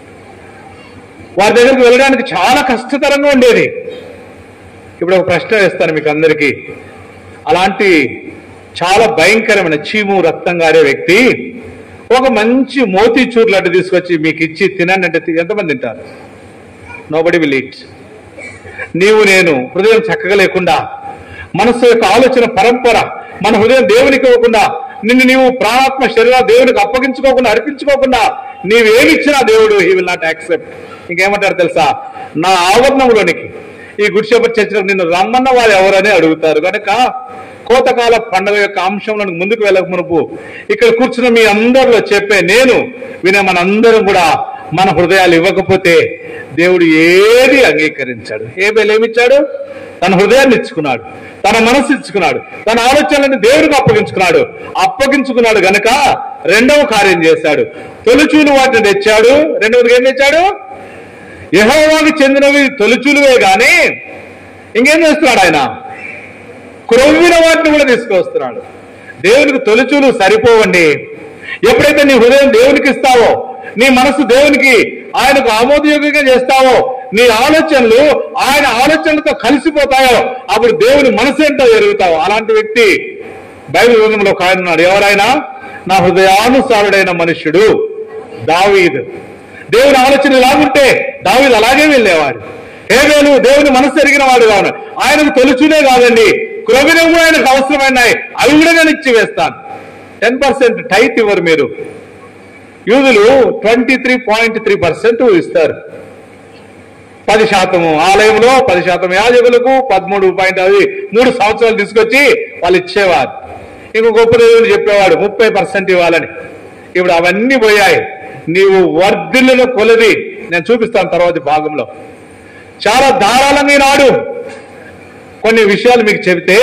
వారి దగ్గరికి వెళ్ళడానికి చాలా కష్టతరంగా ఉండేది ఇప్పుడు ఒక ప్రశ్న వేస్తాను మీకు అందరికీ అలాంటి చాలా భయంకరమైన చీము రక్తం గారే వ్యక్తి ఒక మంచి మోతీచూర్ లడ్డు తీసుకొచ్చి మీకు ఇచ్చి తినండి అంటే తి- ఎంతమంది తింటారు నోబడి విల్ ఈట్ నీవు నేను హృదయం చక్కగా లేకుండా మనస్సు యొక్క ఆలోచన పరంపర మన హృదయం దేవునికి ఇవ్వకుండా నిన్ను నీవు ప్రాణాత్మ శరీర దేవునికి అప్పగించుకోకుండా అర్పించుకోకుండా నీవేమిచ్చినా దేవుడు హీ విల్ నాట్ యాక్సెప్ట్ ఇంకేమంటారు తెలుసా నా ఆవరణంలోనికి ఈ గుడిసేపటి చర్చలకు నిన్ను రమ్మన్న వారు ఎవరని అడుగుతారు కనుక కోతకాల పండుగ యొక్క అంశంలో ముందుకు వెళ్ళక మునుపు ఇక్కడ కూర్చున్న మీ అందరిలో చెప్పే నేను వినే మనందరం కూడా మన హృదయాలు ఇవ్వకపోతే దేవుడు ఏది అంగీకరించాడు ఏ ఏమిచ్చాడు తన హృదయాన్ని ఇచ్చుకున్నాడు తన మనసు ఇచ్చుకున్నాడు తన ఆలోచనలను దేవుడికి అప్పగించుకున్నాడు అప్పగించుకున్నాడు గనక రెండవ కార్యం చేశాడు తొలిచూలు వాటిని తెచ్చాడు రెండవది ఏం తెచ్చాడు యెహోవాకి చెందినవి తొలిచూలువే గాని ఇంకేం చేస్తున్నాడు ఆయన క్రొవ్విన వాటిని కూడా తీసుకొస్తున్నాడు దేవునికి తొలిచూలు సరిపోవండి ఎప్పుడైతే నీ హృదయం దేవునికి ఇస్తావో నీ మనసు దేవునికి ఆయనకు ఆమోదయోగ్యంగా చేస్తావో నీ ఆలోచనలు ఆయన ఆలోచనలతో కలిసిపోతాయో అప్పుడు దేవుని మనసు ఏంటో ఎరుగుతావు అలాంటి వ్యక్తి బైబిల్ గ్రంథంలో ఒక ఆయన ఉన్నాడు ఎవరైనా నా హృదయానుసారుడైన మనుష్యుడు దావీదు దేవుని ఆలోచన ఇలాగుంటే దావీదు అలాగే వెళ్ళేవాడు హేవేలు దేవుని మనసు ఎరిగిన వాడు కాను ఆయనకు తొలుచునే కాదండి క్రొవినం కూడా ఆయనకు అవసరమైనాయి అవి కూడా నేను ఇచ్చి వేస్తాను టెన్ పర్సెంట్ టైట్ ఇవ్వరు మీరు యూదులు twenty three point three percent ఇస్తారు పది శాతము ఆలయంలో పది శాతం యాజకులకు పదమూడు పాయింట్ అది మూడు సంవత్సరాలు తీసుకొచ్చి వాళ్ళు ఇచ్చేవారు ఇంకో గొప్ప దేవుడు చెప్పేవాడు ముప్పై పర్సెంట్ ఇవ్వాలని ఇప్పుడు అవన్నీ పోయాయి నీవు వర్ధిల్లిన కొలది నేను చూపిస్తాను తర్వాత భాగంలో చాలా ధారాళంగా ఈనాడు కొన్ని విషయాలు మీకు చెబితే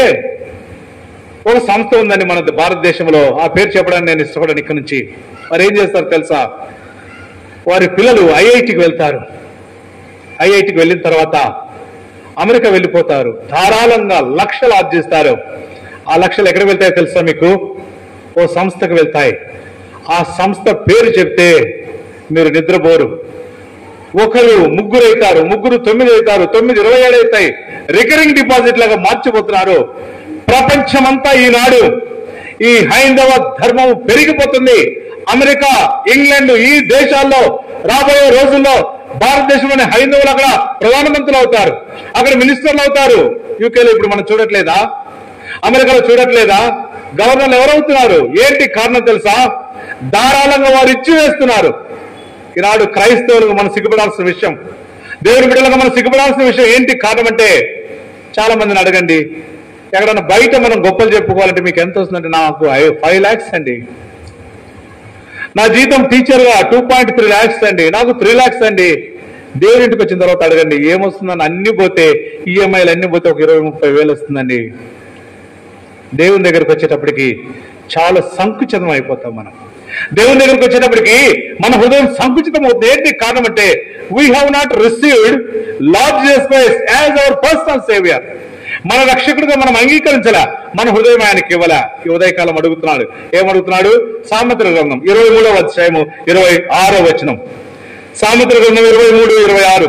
ఒక సంస్థ ఉందండి మన భారతదేశంలో ఆ పేరు చెప్పడానికి నేను ఇష్టపడను ఇక్కడి నుంచి మరి ఏం చేస్తారు తెలుసా వారి పిల్లలు ఐఐటికి వెళ్తారు ఐఐటికి వెళ్ళిన తర్వాత అమెరికా వెళ్ళిపోతారు ధారాళంగా లక్షలు ఆర్జిస్తారు ఆ లక్షలు ఎక్కడికి వెళ్తాయో తెలుసా మీకు ఓ సంస్థకు వెళ్తాయి ఆ సంస్థ పేరు చెప్తే మీరు నిద్రపోరు ఒకరు ముగ్గురు అవుతారు ముగ్గురు తొమ్మిది అవుతారు తొమ్మిది ఇరవై ఏడు అవుతాయి రికరింగ్ డిపాజిట్ లాగా మార్చిపోతున్నారు ప్రపంచమంతా ఈనాడు ఈ హైందవ ధర్మం పెరిగిపోతుంది అమెరికా ఇంగ్లాండ్ ఈ దేశాల్లో రాబోయే రోజుల్లో భారతదేశంలోని హైందవులు అక్కడ ప్రధానమంత్రులు అవుతారు అక్కడ మినిస్టర్లు అవుతారు యూకేలో ఇప్పుడు మనం చూడట్లేదా అమెరికాలో చూడట్లేదా గవర్నర్లు ఎవరవుతున్నారు ఏంటి కారణం తెలుసా ధారాళంగా వారు ఇచ్చి వేస్తున్నారు ఈనాడు క్రైస్తవులకు మనం సిగ్గుపడాల్సిన విషయం దేవుని బిడ్డలకు మనం సిగ్గుపడాల్సిన విషయం ఏంటి కారణం అంటే చాలా మందిని అడగండి ఎక్కడన్నా బయట మనం గొప్పలు చెప్పుకోవాలంటే మీకు ఎంత వస్తుందంటే నాకు ఫైవ్ ల్యాక్స్ అండి నా జీతం టీచర్గా టూ పాయింట్ త్రీ ల్యాక్స్ అండి నాకు త్రీ ల్యాక్స్ అండి దేవుని ఇంటికి వచ్చిన తర్వాత అడగండి ఏమొస్తుందని అన్ని పోతే ఈఎంఐలు అన్ని పోతే ఒక ఇరవై ముప్పై వేలు వస్తుందండి దేవుని దగ్గరకు వచ్చేటప్పటికి చాలా సంకుచితం అయిపోతాం మనం దేవుని దగ్గరకు వచ్చేటప్పటికి మన హృదయం సంకుచితం అవుతుంది ఏంటి కారణం అంటే we have not received Lord Jesus Christ as our personal saviour మన రక్షకుడిగా మనం అంగీకరించలే మన హృదయం ఆయనకి ఇవ్వలే ఈ ఉదయకాలం అడుగుతున్నాడు ఏమడుగుతున్నాడు సామెతల గ్రంథం ఇరవై మూడవ అధ్యాయము ఇరవై ఆరో వచనం సామెతల గ్రంథం ఇరవై మూడు ఇరవై ఆరు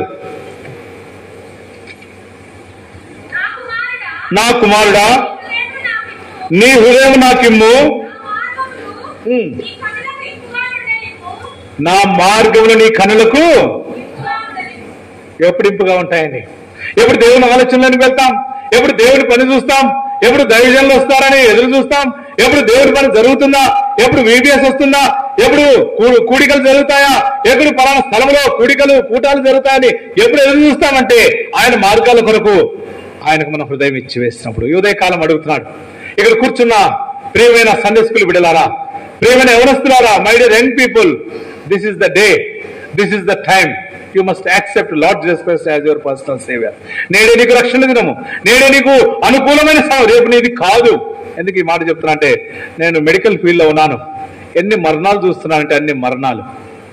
నా కుమారుడా, నా కుమారుడా హృదయము నాకిమ్ము. నీ హృదయం నాకిమ్ము నా మార్గములు ఉమ్. నీ కనులకు ఇంపుగా ఉండనిమ్ము. నా మార్గములు నీ కనులకు ఇంపుగా ఉండనిమ్ము. ఎప్పుడు ఇంపుగా ఉంటాయండి ఎప్పుడు దేవుని ఆలోచనలోకి వెళ్తాం ఎప్పుడు దేవుని పని చూస్తాం ఎప్పుడు దైవజనులు వస్తారని ఎదురు చూస్తాం ఎప్పుడు దేవుని పని జరుగుతుందా ఎప్పుడు విబిఎస్ వస్తుందా ఎప్పుడు కూ- కూడికలు జరుగుతాయా ఎప్పుడు పలానా స్థలంలో కూడికలు కూటాలు జరుగుతాయని ఎప్పుడు ఎదురు చూస్తామంటే ఆయన మార్గాల కొరకు ఆయనకు మన హృదయం ఇచ్చి వేసినప్పుడు ఈ ఉదయకాలం అడుగుతున్నాడు ఇక్కడ కూర్చున్న ప్రియమైన సండే స్కూల్ బిడలారా ప్రియమైన ఎవరొస్తున్నారా my dear young people this is the day this is the time you must accept Lord Jesus Christ as your personal saviour నేడే నీకు రక్షణ దినము నేడే నీకు అనుకూలమైన సమయం రేపు నీది కాదు ఎందుకు ఈ మాట చెప్తున్నా అంటే నేను మెడికల్ ఫీల్డ్లో ఉన్నాను ఎన్ని మరణాలు చూస్తున్నానంటే అన్ని మరణాలు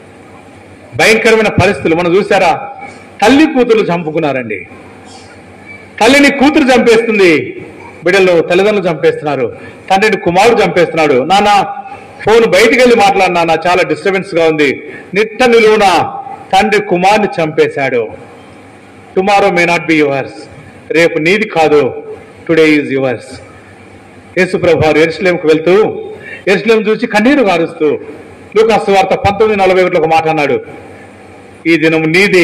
భయంకరమైన పరిస్థితులు మనం చూసారా తల్లి కూతురు చంపుకున్నారండి తల్లిని కూతురు చంపేస్తుంది బిడ్డలు తల్లిదండ్రులు చంపేస్తున్నారు తండ్రిని కుమారుడు చంపేస్తున్నాడు నాన్న ఫోన్ బయటికి వెళ్ళి మాట్లాడు నాన్న చాలా డిస్టర్బెన్స్ గా ఉంది నిట్ట నిలువున తండ్రి కుమార్ని చంపేశాడు tomorrow may not be yours రేపు నీది కాదు టుడే ఈజ్ యువర్స్ యేసుప్రభు వారు ఎరుసలేంకు వెళ్తూ ఎరుసలేం చూసి కన్నీరు కారుస్తూ లూకాసు వార్త పంతొమ్మిది నలభై ఒకటిలో ఒక మాట అన్నాడు ఈ దినం నీది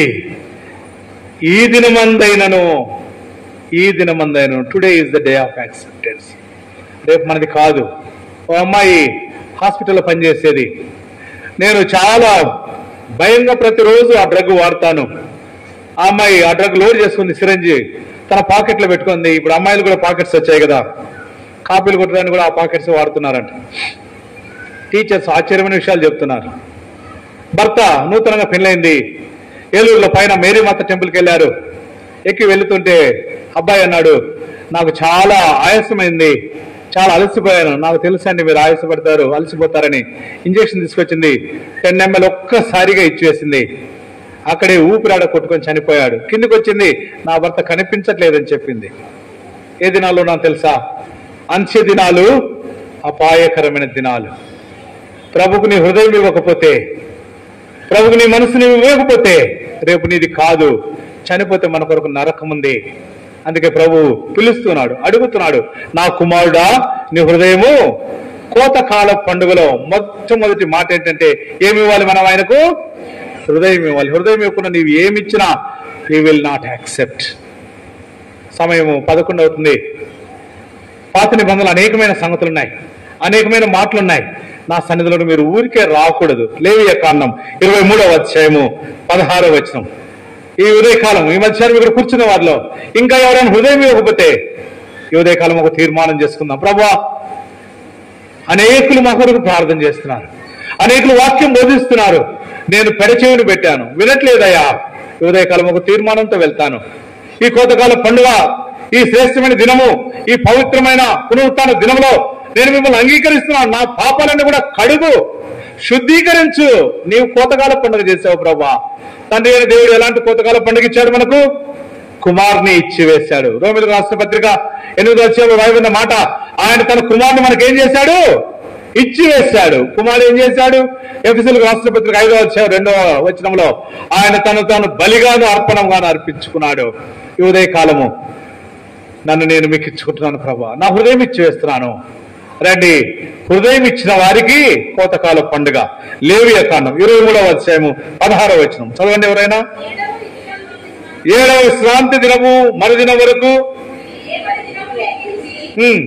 ఈ దినమందైనను ఈ దినమందైనను today is the day of acceptance రేపు మనది కాదు ఓ అమ్మాయి హాస్పిటల్లో పనిచేసేది నేను చాలా భయంగా ప్రతిరోజు ఆ డ్రగ్ వాడతాను ఆ అమ్మాయి ఆ డ్రగ్ లోడ్ చేసుకుంది సిరంజి తన పాకెట్లో పెట్టుకుంది ఇప్పుడు అమ్మాయిలు కూడా పాకెట్స్ వచ్చాయి కదా కాపీలు కొట్టడానికి కూడా ఆ పాకెట్స్ వాడుతున్నారంట టీచర్స్ ఆశ్చర్యమైన విషయాలు చెప్తున్నారు భర్త నూతనంగా పెళ్ళైంది ఏలూరులో పైన మేరీమాత టెంపుల్కి వెళ్ళారు ఎక్కి వెళుతుంటే అబ్బాయి అన్నాడు నాకు చాలా ఆయాసమైంది చాలా అలసిపోయాను నాకు తెలుసండి మీరు ఆయాసపడతారు అలసిపోతారని ఇంజెక్షన్ తీసుకొచ్చింది టెన్ ఎంఎల్ ఒక్కసారిగా ఇచ్చేసింది అక్కడే ఊపిరాడ కొట్టుకొని చనిపోయాడు కిందికి వచ్చింది నా భర్త కనిపించట్లేదని చెప్పింది ఏ దినాల్లో నాకు తెలుసా అంత్య దినాలు అపాయకరమైన దినాలు ప్రభుకు నీ హృదయం ఇవ్వకపోతే ప్రభుకు నీ మనసుని ఇవ్వకపోతే రేపు నీది కాదు చనిపోతే మన కొరకు నరకం ఉంది అందుకే ప్రభు పిలుస్తున్నాడు అడుగుతున్నాడు నా కుమారుడా నీ హృదయము కోతకాల పండుగలో మొట్టమొదటి మాట ఏంటంటే ఏమి ఇవ్వాలి మనం ఆయనకు హృదయం ఇవ్వాలి హృదయం ఇవ్వకుండా నీవు ఏమి ఇచ్చినా యూ విల్ నాట్ యాక్సెప్ట్ సమయము పదకొండు అవుతుంది పాత నిబంధనలు అనేకమైన సంగతులు ఉన్నాయి అనేకమైన మాటలు ఉన్నాయి నా సన్నిధిలో మీరు ఊరికే రాకూడదు లేవియ కారణం ఇరవై మూడవ అధ్యాయము పదహారవ వచనం ఈ ఉదయకాలం ఈ మధ్యాహ్నం ఇక్కడ కూర్చున్న వారిలో ఇంకా ఎవరైనా హృదయం ఇవ్వకపోతే ఈ ఉదయకాలం ఒక తీర్మానం చేసుకుందాం ప్రభా అనేకులు మా కొరకు ప్రార్థన చేస్తున్నారు అనేకులు వాక్యం బోధిస్తున్నారు నేను పెడచెవిని పెట్టాను వినట్లేదయ్యా ఈ ఉదయకాలం ఒక తీర్మానంతో వెళ్తాను ఈ కోతకాల పండుగ ఈ శ్రేష్టమైన దినము ఈ పవిత్రమైన పునరుత్న దినంలో నేను మిమ్మల్ని అంగీకరిస్తున్నాను నా పాపాలన్నీ కూడా కడుగు శుద్ధీకరించు నీవు కోతకాల పండుగ చేసావు ప్రభా తండ్రి అయిన దేవుడు ఎలాంటి కోతకాల పండుగ ఇచ్చాడు మనకు కుమార్ని ఇచ్చివేశాడు రోమిల రాష్ట్ర పత్రిక ఎనిమిది వచ్చే రాయబడిన మాట ఆయన తన కుమార్ని మనకేం చేశాడు ఇచ్చివేశాడు కుమారుడు ఏం చేశాడు ఎఫ్ఎస్ఎల్ రాష్ట్ర పత్రిక ఐదో వచ్చే రెండో వచనంలో ఆయన తను తాను బలిగాను అర్పణంగాను అర్పించుకున్నాడు ఈ ఉదయ కాలము నన్ను నేను మీకు ఇచ్చుకుంటున్నాను ప్రభా నా హృదయం ఇచ్చి వేస్తున్నాను రండి హృదయం ఇచ్చిన వారికి కోతకాల పండుగ లేవియ కాండం ఇరవై మూడవ అధ్యాయము పదహారవ వచనం చదవండి ఎవరైనా ఏడవ విషయం ఏడవ విశ్రాంతి దినము మరుదినం వరకు ఏడవ దినము లెక్కించి హ్మ్.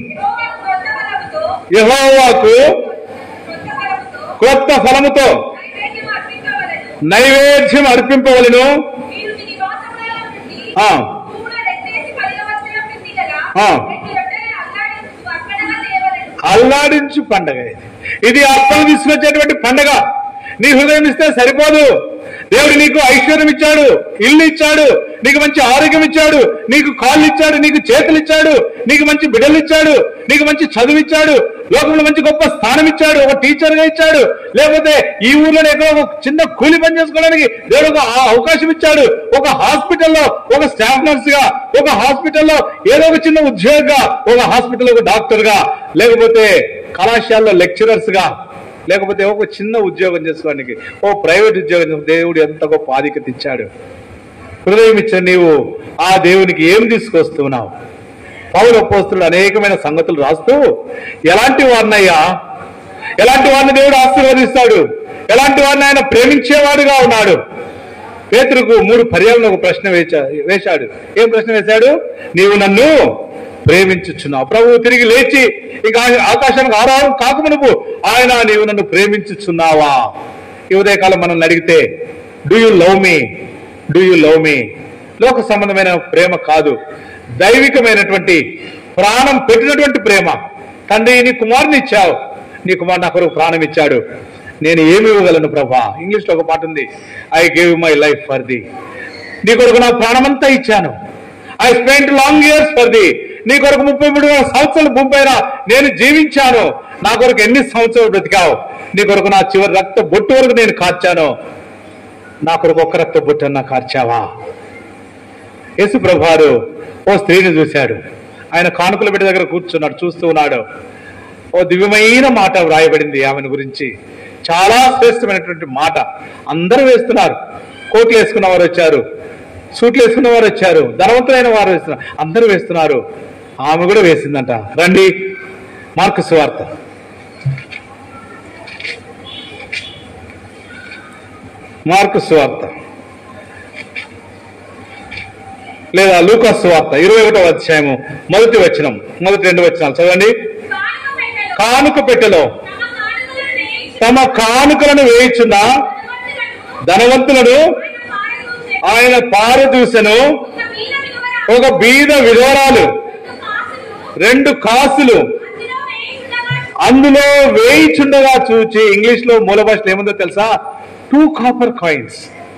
యెహోవాకు యెహోవాకు కొత్త బలముతో కొత్త బలముతో క్రొత్త ఫలముతో నైవేద్యం అర్పించవలెను. నైవేద్యం అర్పింపవలను మీరు మీ నివాసములలో నుండి ఆ. పూల రెత్తేసి పలిగవలసిన పిండిగల ఆ. రెండు రొట్టెలను అల్లాడించు అక్కడగా తేవలెను. అల్లాడించు పండగ ఇది ఇది అప్పలు తీసుకొచ్చేటువంటి పండగ నీ హృదయం ఇస్తే సరిపోదు దేవుడు నీకు ఐశ్వర్యం ఇచ్చాడు ఇల్లు ఇచ్చాడు నీకు మంచి ఆరోగ్యం ఇచ్చాడు నీకు కాళ్ళు ఇచ్చాడు నీకు చేతులు ఇచ్చాడు నీకు మంచి బిడ్డలు ఇచ్చాడు నీకు మంచి చదువు ఇచ్చాడు లోకంలో మంచి గొప్ప స్థానం ఇచ్చాడు ఒక టీచర్ గా ఇచ్చాడు లేకపోతే ఈ ఊర్లో ఎక్కడో ఒక చిన్న కూలి పని చేసుకోవడానికి దేవుడు ఒక ఆ- అవకాశం ఇచ్చాడు ఒక హాస్పిటల్లో ఒక స్టాఫ్ నర్స్ గా ఒక హాస్పిటల్లో ఏదో ఒక చిన్న ఉద్యోగిగా ఒక హాస్పిటల్లో ఒక డాక్టర్ గా లేకపోతే కళాశాలలో లెక్చరర్స్ గా లేకపోతే ఒక చిన్న ఉద్యోగం చేసుకోవడానికి ఓ ప్రైవేట్ ఉద్యోగం చేసుకో- దేవుడు ఎంత గొప్ప ఆధిక్యత ఇచ్చాడు హృదయం ఇచ్చిన నీవు ఆ దేవునికి ఏం తీసుకొస్తున్నావు పౌర పోస్తులు అనేకమైన సంగతులు రాస్తూ ఎలాంటి వారినయ్యా ఎలాంటి వారిని దేవుడు ఆశీర్వదిస్తాడు ఎలాంటి వారిని ఆయన ప్రేమించేవాడుగా ఉన్నాడు పేతురుకు మూడు పర్యాలను ఒక ప్రశ్న వేచా వేశాడు ఏం ప్రశ్న వేశాడు నీవు నన్ను ప్రేమించుచున్నావు ప్రభువు తిరిగి లేచి ఇక ఆ- ఆకాశానికి ఆరాధన కాకమునుపు ఆయన నీవు నన్ను ప్రేమించుచున్నావా ఈ ఉదయకాలం మనల్ని అడిగితే do you love me do you love me లోక సంబంధమైన ప్రేమ కాదు దైవికమైనటువంటి ప్రాణం పెట్టినటువంటి ప్రేమ తండ్రి నీ కుమారుని ఇచ్చావు నీ కుమారుడు నా కొరకు ప్రాణం ఇచ్చాడు నేను ఏమి ఇవ్వగలను ప్రభా ఇంగ్లీష్ లో ఒక పాట ఉంది I gave my life for thee నీ కొరకు నా ప్రాణమంతా ఇచ్చాను I spend long years for thee నీ కొరకు ముప్పై మూడు వేల సంవత్సరాలు భూమిపైన నేను జీవించాను నా కొరకు ఎన్ని సంవత్సరాలు బ్రతికావు నీ కొరకు నా చివరి రక్త బొట్టు వరకు నేను కార్చాను నా కొరకు ఒక్క రక్త బొట్టన్నా కార్చావా యేసు ప్రభువారు ఓ స్త్రీని చూశాడు ఆయన కానుకల బిడ్డ దగ్గర కూర్చున్నాడు చూస్తూ ఉన్నాడు ఓ దివ్యమైన మాట వ్రాయబడింది ఆమెను గురించి చాలా శ్రేష్టమైనటువంటి మాట అందరూ వేస్తున్నారు కోట్లు వేసుకున్న వారు వచ్చారు సూట్లు వేసుకున్న వారు వచ్చారు ధనవంతులైన వారు వేస్తున్నారు అందరూ వేస్తున్నారు ఆమె కూడా వేసిందంట రండి మార్కు సువార్త మార్కు సువార్త లేదా లూకాస్ సువార్త ఇరవై ఒకటో అధ్యాయము మొదటి వచనం మొదటి రెండు వచనాలు చదవండి కానుక పెట్టెలో కానుక పెట్టెలో తమ కానుకలను వేయించు తమ కానుకలను వేయించున్న ధనవంతులను ధనవంతులను ఆయన పారదూసెను. ఆయన పారదూసెను ఒక బీద ఒక బీద విధవరాలు విధవరాలు రెండు కాసులు రెండు కాసులు అందులో వేయించగా అందులో వేయిచుండగా చూచి ఇంగ్లీష్ లో మూల భాషలో ఏముందో తెలుసా two copper coins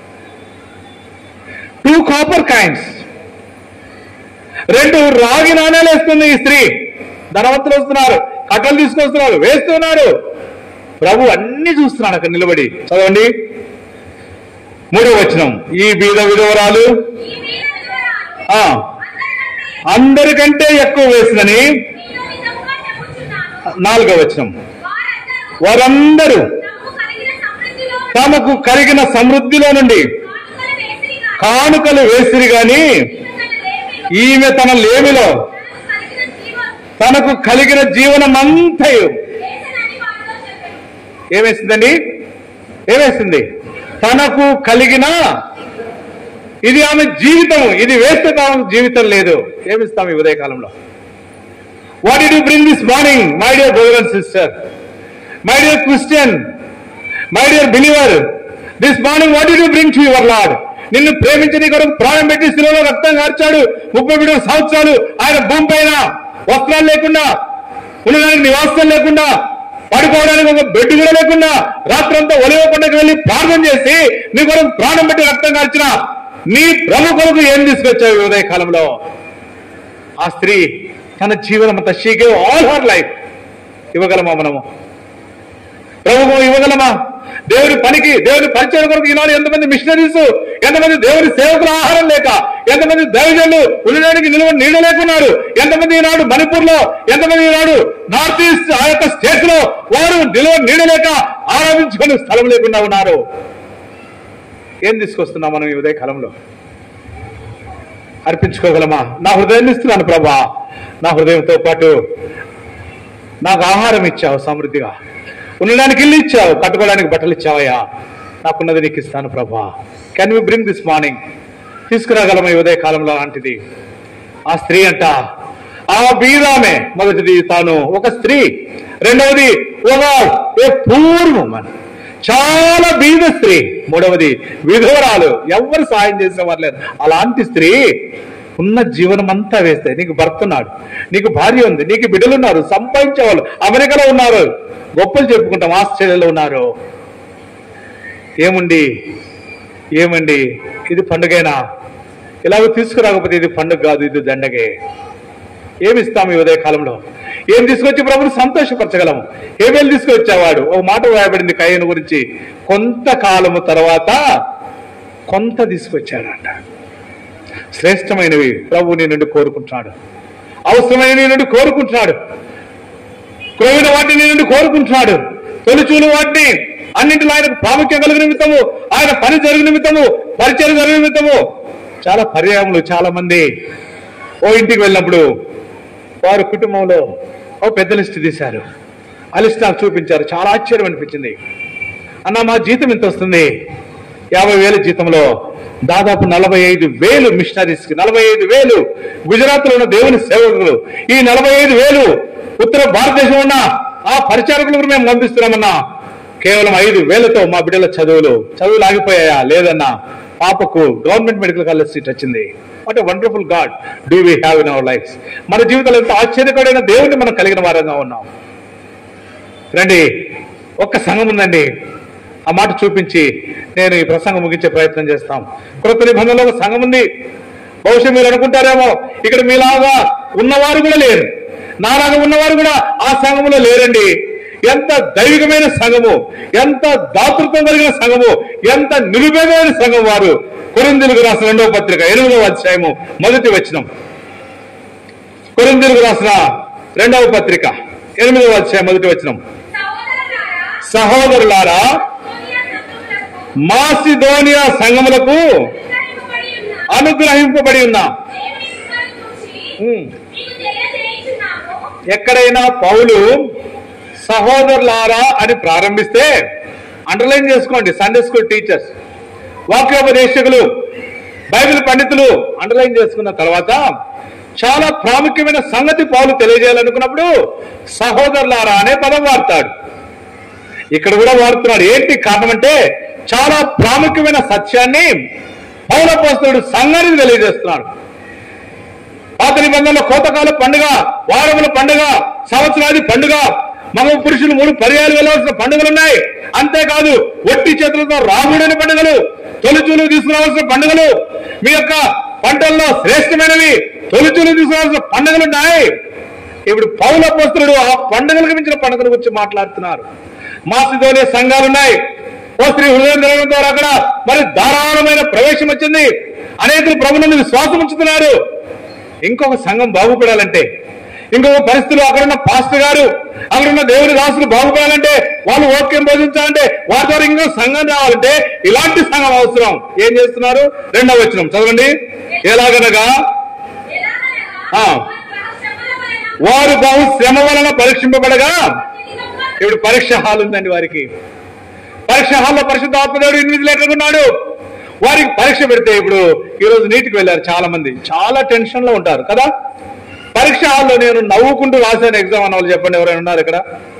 two copper coins రెండు రాగి నాణేలు వేస్తుంది ఈ స్త్రీ ధనవంతులు వస్తున్నారు కట్టలు తీసుకొస్తున్నారు వేస్తున్నారు ప్రభు అన్ని చూస్తున్నాడు అక్కడ నిలబడి చదవండి మూడో వచనం ఈ బీద విధవరాలు ఈ బీద విధవరాలు ఆ అందరికంటే అందరికంటే ఎక్కువ వేసిందని నేను నిజముగా చెప్పుచున్నాను. నాలుగో వచనం వారందరూ వారందరూ తమకు కలిగిన సమృద్ధిలో తమకు కలిగిన సమృద్ధిలో నుండి కానుకలు వేసిరి గాని కానుకలు వేసిరి గాని ఈమె తన లేమిలో ఈమె తన లేమిలో తనకు కలిగిన జీవం తనకు కలిగిన జీవనం అంతయు వేసనని వారితో చెప్పెను. ఏమేసిందండి ఏమేసింది తనకు కలిగిన ఇది ఆమె జీవితం ఇది వేస్తే ఆమెకు జీవితం లేదు ఏమిస్తాం ఈ ఉదయకాలంలో what did you bring this morning my dear brother and sister my dear Christian my dear believer this morning what did you bring to your Lord నిన్ను ప్రేమించి నీ కొరకు ప్రాణం పెట్టి శిలలో రక్తం కార్చాడు ముప్పై మూడు సంవత్సరాలు ఆయన భూమి పైన వస్త్రాలు లేకుండా ఉండడానికి నివాసం లేకుండా పడుకోవడానికి ఒక బెడ్ కూడా లేకుండా రాత్రంతా ఒలివకొండకి వెళ్ళి ప్రార్థన చేసి నీ కొరకు ప్రాణం పెట్టి రక్తం కార్చిన నీ ప్రభు కొరకు ఏం తీసుకొచ్చావు ఈ ఉదయ కాలంలో ఆ స్త్రీ తన జీవనం అంతా she gave all her life ఇవ్వగలమా మనము ప్రభువు ఇవ్వగలమా దేవుని పనికి దేవుని పరిచయం కొరకు ఈనాడు ఎంతమంది మిషనరీస్ ఎంతమంది దేవుని సేవకుల ఆహారం లేక ఎంతమంది దైవజనులు ఉండడానికి నిలువ నీడ లేకున్నారు ఎంతమంది ఈనాడు మణిపూర్ లో ఎంతమంది ఈనాడు నార్త్ ఈస్ట్ ఆ యొక్క స్టేట్ లో వారు నిలువ నీడ లేక ఆరాధించుకునే స్థలం లేకుండా ఉన్నారు ఏం తీసుకొస్తున్నాం మనం ఈ ఉదయ కాలంలో అర్పించుకోగలమా నా హృదయాన్ని ఇస్తున్నాను ప్రభా నా హృదయంతో పాటు నాకు ఆహారం ఇచ్చావు సమృద్ధిగా ఉండడానికి ఇల్లు ఇచ్చావు కట్టుకోవడానికి బట్టలు ఇచ్చావయ్యా నాకున్నది నీకు ఇస్తాను ప్రభా can we bring this morning తీసుకురాగలమా ఈ ఉదయ కాలంలో లాంటిది ఆ స్త్రీ అంట ఆ బీరామే మొదటిది తాను ఒక స్త్రీ రెండవది ఒక ఏ పూర్వం చాలా బీద స్త్రీ మూడవది విధవరాలు ఎవరు సాయం చేసేవారు లేరు అలాంటి స్త్రీ ఉన్న జీవనం అంతా వేస్తే నీకు భర్త ఉన్నాడు నీకు భార్య ఉంది నీకు బిడ్డలు ఉన్నారు సంపాదించే వాళ్ళు అమెరికాలో ఉన్నారు గొప్పలు చెప్పుకుంటాం ఆస్ట్రేలియాలో ఉన్నారు ఏముండి ఏమండి ఇది పండుగేనా ఇలాగ తీసుకురాకపోతే ఇది పండుగ కాదు ఇది దండగే ఏమి ఇస్తాం ఈ ఉదయ కాలంలో ఏం తీసుకొచ్చి ప్రభుని సంతోషపరచగలము ఏమేమి తీసుకొచ్చేవాడు ఒక మాట వ్రాయబడింది కయ్యను గురించి కొంతకాలము తర్వాత కొంత తీసుకొచ్చాడంట శ్రేష్టమైనవి ప్రభు నీ నుండి కోరుకుంటున్నాడు అవసరమైన నీ నుండి కోరుకుంటున్నాడు క్రొవిన వాటిని నీ నుండి కోరుకుంటున్నాడు తొలిచూలు వాటిని అన్నింటిలో ఆయనకు ప్రాముఖ్యం కలిగిన నిమిత్తము ఆయన పని జరిగిన నిమిత్తము పరిచయం జరిగిన నిమిత్తము చాలా పర్యాయములు చాలా మంది ఓ ఇంటికి వెళ్ళినప్పుడు వారు కుటుంబంలో ఓ పెద్ద లిస్ట్ తీశారు ఆ లిస్ట్ నాకు చూపించారు చాలా ఆశ్చర్యం అనిపించింది అన్న మా జీతం ఎంత వస్తుంది యాభై వేల జీతంలో దాదాపు నలభై ఐదు వేలు మిషనరీస్ కి నలభై ఐదు వేలు గుజరాత్ లో ఉన్న దేవుని సేవకులు ఈ నలభై ఐదు వేలు ఉత్తర భారతదేశం ఉన్న ఆ పరిచారకులకు మేము పంపిస్తున్నామన్నా కేవలం ఐదు వేలతో మా బిడ్డల చదువులు చదువులు ఆగిపోయాయా లేదన్నా పాపకు గవర్నమెంట్ మెడికల్ కాలేజ్ సీట్ వచ్చింది what a wonderful God do we have in our life మన జీవితంలో ఎంతో ఆశ్చర్యకరమైన దేవుడిని మనం కలిగిన వారంగా ఉన్నాం రండి ఒక్క సంఘం ఉందండి ఆ మాట చూపించి నేను ఈ ప్రసంగం ముగించే ప్రయత్నం చేస్తాం కృత నిబంధనలో ఒక సంఘం ఉంది బహుశా మీరు అనుకుంటారేమో ఇక్కడ మీలాగా ఉన్నవారు కూడా లేరు నాలాగా ఉన్నవారు కూడా ఆ సంఘములో లేరండి ఎంత దైవికమైన సంఘము ఎంత దాతృత్వం కలిగిన సంఘము ఎంత నిరుపేదమైన సంఘం వారు కొరిందులకు రాసిన రెండవ పత్రిక ఎనిమిదవ అధ్యాయము మొదటి వచనం కొరిందులకు రాసిన రెండవ పత్రిక ఎనిమిదవ అధ్యాయం మొదటి వచనం సహోదరులారా, సహోదరులారా సోనియా సంఘములకు మాసిదోనియా సంఘములకు అనుగ్రహింపబడి ఉన్న అనుగ్రహింపబడి ఉన్న దేవుని కృపను గూర్చి ఉమ్, మీకు తెలియజేయుచున్నాము. ఎక్కడైనా పౌలు సహోదరులారా అని ప్రారంభిస్తే అండర్లైన్ చేసుకోండి సండే స్కూల్ టీచర్స్ వాక్యోపదేశకులు బైబిల్ పండితులు అండర్లైన్ చేసుకున్న తర్వాత చాలా ప్రాముఖ్యమైన సంగతి పౌలు తెలియజేయాలనుకున్నప్పుడు సహోదరులారా అనే పదం వాడతాడు ఇక్కడ కూడా వాడుతున్నాడు ఏంటి కారణం అంటే చాలా ప్రాముఖ్యమైన సత్యాన్ని పౌరపోస్తుడు సంఘానికి తెలియజేస్తున్నాడు పాత నిబంధనలో కోతకాల పండుగ వారముల పండుగ సంవత్సరాది పండుగ మగ పురుషులు మూడు పర్యాలు వెళ్ళవలసిన పండుగలు ఉన్నాయి అంతేకాదు ఒట్టి చేతులతో రాముడని పండుగలు తొలిచూలు తీసుకురావాల్సిన పండుగలు మీ యొక్క పంటల్లో శ్రేష్టమైనవి తొలిచూలు తీసుకురావాల్సిన పండుగలు ఉన్నాయి ఇప్పుడు పౌల పోస్తుడు ఆ పండుగలకు మించిన పండుగల గురించి మాట్లాడుతున్నారు మాసిదోనే సంఘాలు ఉన్నాయి ఓ స్త్రీ హృదయం తిరగడం ద్వారా అక్కడ మరి ధారాళమైన ప్రవేశం వచ్చింది అనేకులు ప్రభునందు విశ్వాసం ఉంచుతున్నారు ఇంకొక సంఘం బాగుపడాలంటే ఇంకొక పరిస్థితులు అక్కడున్న పాస్టర్ గారు అక్కడున్న దేవుడి దాసులు బాగుపడాలంటే వాళ్ళు ఓక్యం బోధించాలంటే వారి ద్వారా ఇంకో సంఘం రావాలంటే ఇలాంటి సంఘం అవసరం ఏం చేస్తున్నారు రెండవ వచనం చదవండి ఎలాగనగా ఎలాగనగా ఆ. వారు బహు శ్రమల వారు బహు శ్రమ వలన వలన పరీక్షింపబడగా అత్యధికంగా ఇప్పుడు పరీక్ష హాల్ ఉందండి వారికి పరీక్ష హాల్లో పరిశుద్ధ ఆత్మదేవుడు ఇన్విజిలేటర్ ఉన్నాడు వారికి పరీక్ష పెడితే ఇప్పుడు ఈ రోజు నీటికి వెళ్ళారు చాలా మంది చాలా టెన్షన్ లో ఉంటారు కదా పరీక్ష హాల్లో నేను నవ్వుకుంటూ రాశాను ఎగ్జామ్ అన్న వాళ్ళు చెప్పండి ఎవరైనా ఉన్నారు ఇక్కడ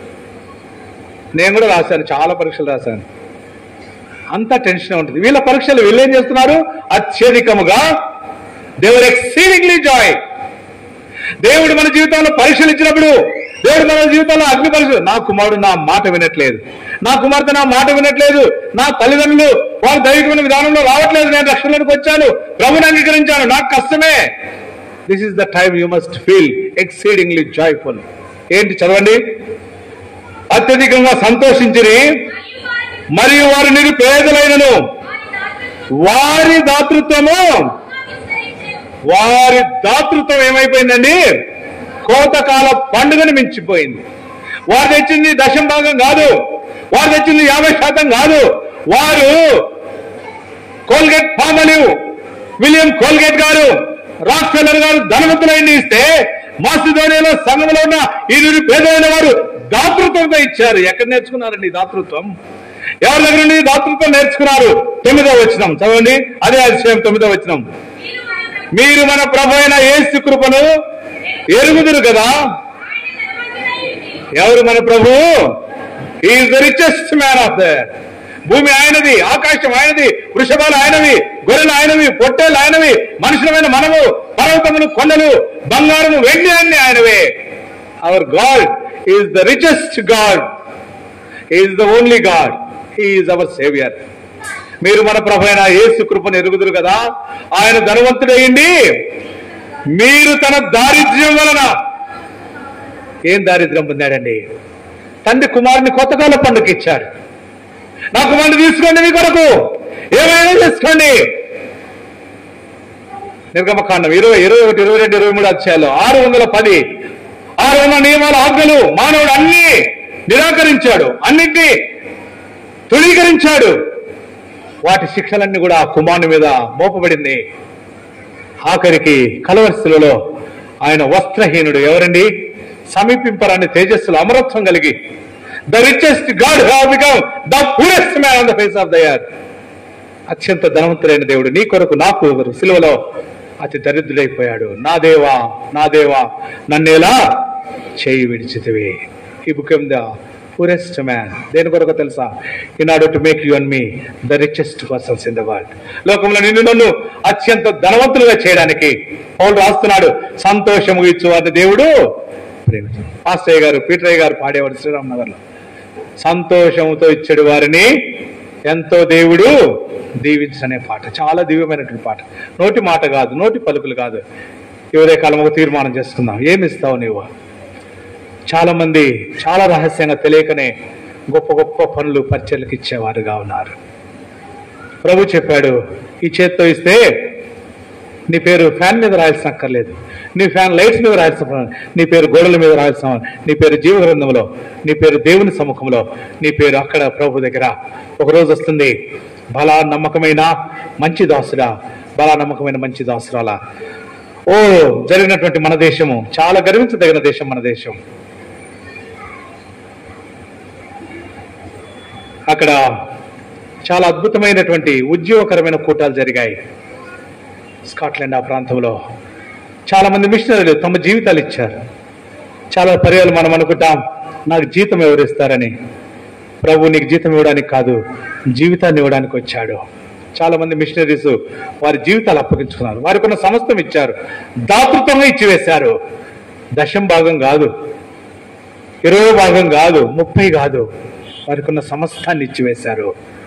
నేను కూడా రాశాను చాలా పరీక్షలు రాశాను అంత టెన్షన్ ఉంటుంది వీళ్ళ పరీక్షలు వీళ్ళు ఏం చేస్తున్నారు అత్యధికముగా దేవర్ ఎక్సీడింగ్లీ జాయ్ దేవుడు మన జీవితంలో పరీక్షలు ఇచ్చినప్పుడు దేవుడు మన జీవితంలో అగ్ని పరీక్ష నా కుమారుడు నా మాట వినట్లేదు నా కుమార్తె నా మాట వినట్లేదు నా తల్లిదండ్రులు వారు దైవికమైన విధానంలో రావట్లేదు నేను రక్షణలోకి వచ్చాను ప్రభుని అంగీకరించాను నాకు కష్టమే this is the time you must feel exceedingly joyful ఏంటి చదవండి అత్యధికంగా సంతోషించిరి మరియు వారి మరియు వారు నిరుపేదలైనను వారి దాతృత్వం వారి దాతృత్వము విస్తరించెను. వారి దాతృత్వం ఏమైపోయిందండి కోతకాల పండుగను మించిపోయింది వారు తెచ్చింది దశం భాగం కాదు వారు తెచ్చింది యాభై శాతం కాదు వారు కోల్గేట్ పామలివ్ విలియం కోల్గేట్ గారు రాక్ఫెల్లర్ గారు ధనవంతులైన ఇస్తే మాసిధోనియాలో సంఘంలో ఉన్న ఇరువురు పేదలైన వారు దాతృత్వంతో ఇచ్చారు ఎక్కడ నేర్చుకున్నారండి ఈ దాతృత్వం ఎవరి దగ్గర నుండి ఈ దాతృత్వం నేర్చుకున్నారు తొమ్మిదో వచ్చినం చదవండి అదే అతిశయం తొమ్మిదో వచ్చినం మీరు మన మీరు మన ప్రభు ప్రభు అయిన ఏసు కృపను ఎరుగుదురు కదా ఆయన ధనవంతుడై ఉండి, ఎవరు మన ప్రభు is the richest man of the భూమి ఆయనది ఆకాశం ఆయనది వృషభాలు ఆయనవి గొర్రెలు ఆయనవి పొట్టేలు ఆయనవి మనుషులమైన మనము పర్వతములు కొండలు బంగారము వెండి అన్ని ఆయనవే our God is the richest God is the only God is our saviour మీరు మన ప్రభు అయిన యేసు కృపను ఎరుగుదురు కదా ఆయన ధనవంతుడయ్యండి మీరు తన దారిద్ర్యం వలన ఏం దారిద్ర్యం పొందాడండి తండ్రి కుమారుని కొత్తకాల పండుగ ఇచ్చాడు నా కుమారుని తీసుకోండి మీ కొరకు ఏమైనా తీసుకోండి నిర్గమకాండం ఇరవై ఇరవై ఒకటి ఇరవై రెండు ఇరవై మూడు అధ్యాయాలు ఆరు వందల పది ఆరు వందల నియమాల ఆజ్ఞలు మానవుడు అన్ని నిరాకరించాడు అన్నింటినీ తృణీకరించాడు వాటి శిక్షలన్నీ కూడా ఆ కుమారుని మీద మోపబడింది ఆఖరికి కలవరిశిలలో ఆయన వస్త్రహీనుడు ఎవరండి సమీపింపరాని తేజస్సులు అమరత్వం కలిగి the richest God have become the poorest man on the face of the earth అత్యంత ధనవంతుడైన దేవుడు నీ కొరకు నాకు సిలువలో అతి దరిద్రుడైపోయాడు నా దేవా నా దేవా నన్నేలా చేయి విడిచితివి ఈ బుక్ ద పూరెస్ట్ మ్యాన్ దేని కొరకు తెలుసా in order to make you and me the richest persons in the world లోకంలో నిన్ను నన్ను అత్యంత ధనవంతులుగా చేయడానికి పౌలు రాస్తున్నాడు సంతోషము ఇచ్చు వారిని దేవుడు ప్రేమించాడు పాస్టయ్య గారు పీటరయ్య గారు పాడేవాడు శ్రీరామ్ నగర్లో సంతోషముతో ఇచ్చాడు వారిని ఎంతో దేవుడు దీవించనే పాట చాలా దివ్యమైనటువంటి పాట నోటి మాట కాదు నోటి పలుకులు కాదు ఎవరే కాలం ఒక తీర్మానం చేసుకుందాం ఏమి ఇస్తావు నీవు చాలా మంది చాలా రహస్యంగా తెలియకనే గొప్ప గొప్ప పనులు పరిచయలకు ఇచ్చేవారుగా ఉన్నారు ప్రభు చెప్పాడు ఈ చేత్తో ఇస్తే నీ పేరు ఫ్యాన్ మీద రాయాల్సిన అక్కర్లేదు నీ ఫ్యాన్ లైట్స్ మీద రాయాల్సిన పని లేదు. నీ పేరు గోడల మీద రాయాల్సిన పని లేదు. నీ పేరు జీవ గ్రంథంలో నీ పేరు దేవుని సముఖంలో నీ పేరు అక్కడ ప్రభు దగ్గర ఒక రోజు వస్తుంది బలా నమ్మకమైన మంచి దాసుడా బలా నమ్మకమైన మంచి దాసురాలా ఓ జరిగినటువంటి మన దేశము చాలా గర్వించదగిన దేశం మన దేశం అక్కడ చాలా అద్భుతమైనటువంటి ఉద్యోగకరమైన కూటాలు జరిగాయి స్కాట్లాండ్ ఆ ప్రాంతంలో చాలా మంది మిషనరీలు తమ జీవితాలు ఇచ్చారు చాలా పర్యాలు మనం అనుకుంటాం నాకు జీతం ఎవరు ఇస్తారని ప్రభు నీకు జీతం ఇవ్వడానికి కాదు జీవితాన్ని ఇవ్వడానికి వచ్చాడు చాలా మంది మిషనరీస్ వారి జీవితాలు అప్పగించుకున్నారు వారికి ఉన్న సమస్తం ఇచ్చారు దాతృత్వంగా ఇచ్చివేశారు దశం భాగం కాదు ఇరవై భాగం కాదు ముప్పై కాదు వారికి ఉన్న సమస్తాన్ని ఇచ్చివేశారు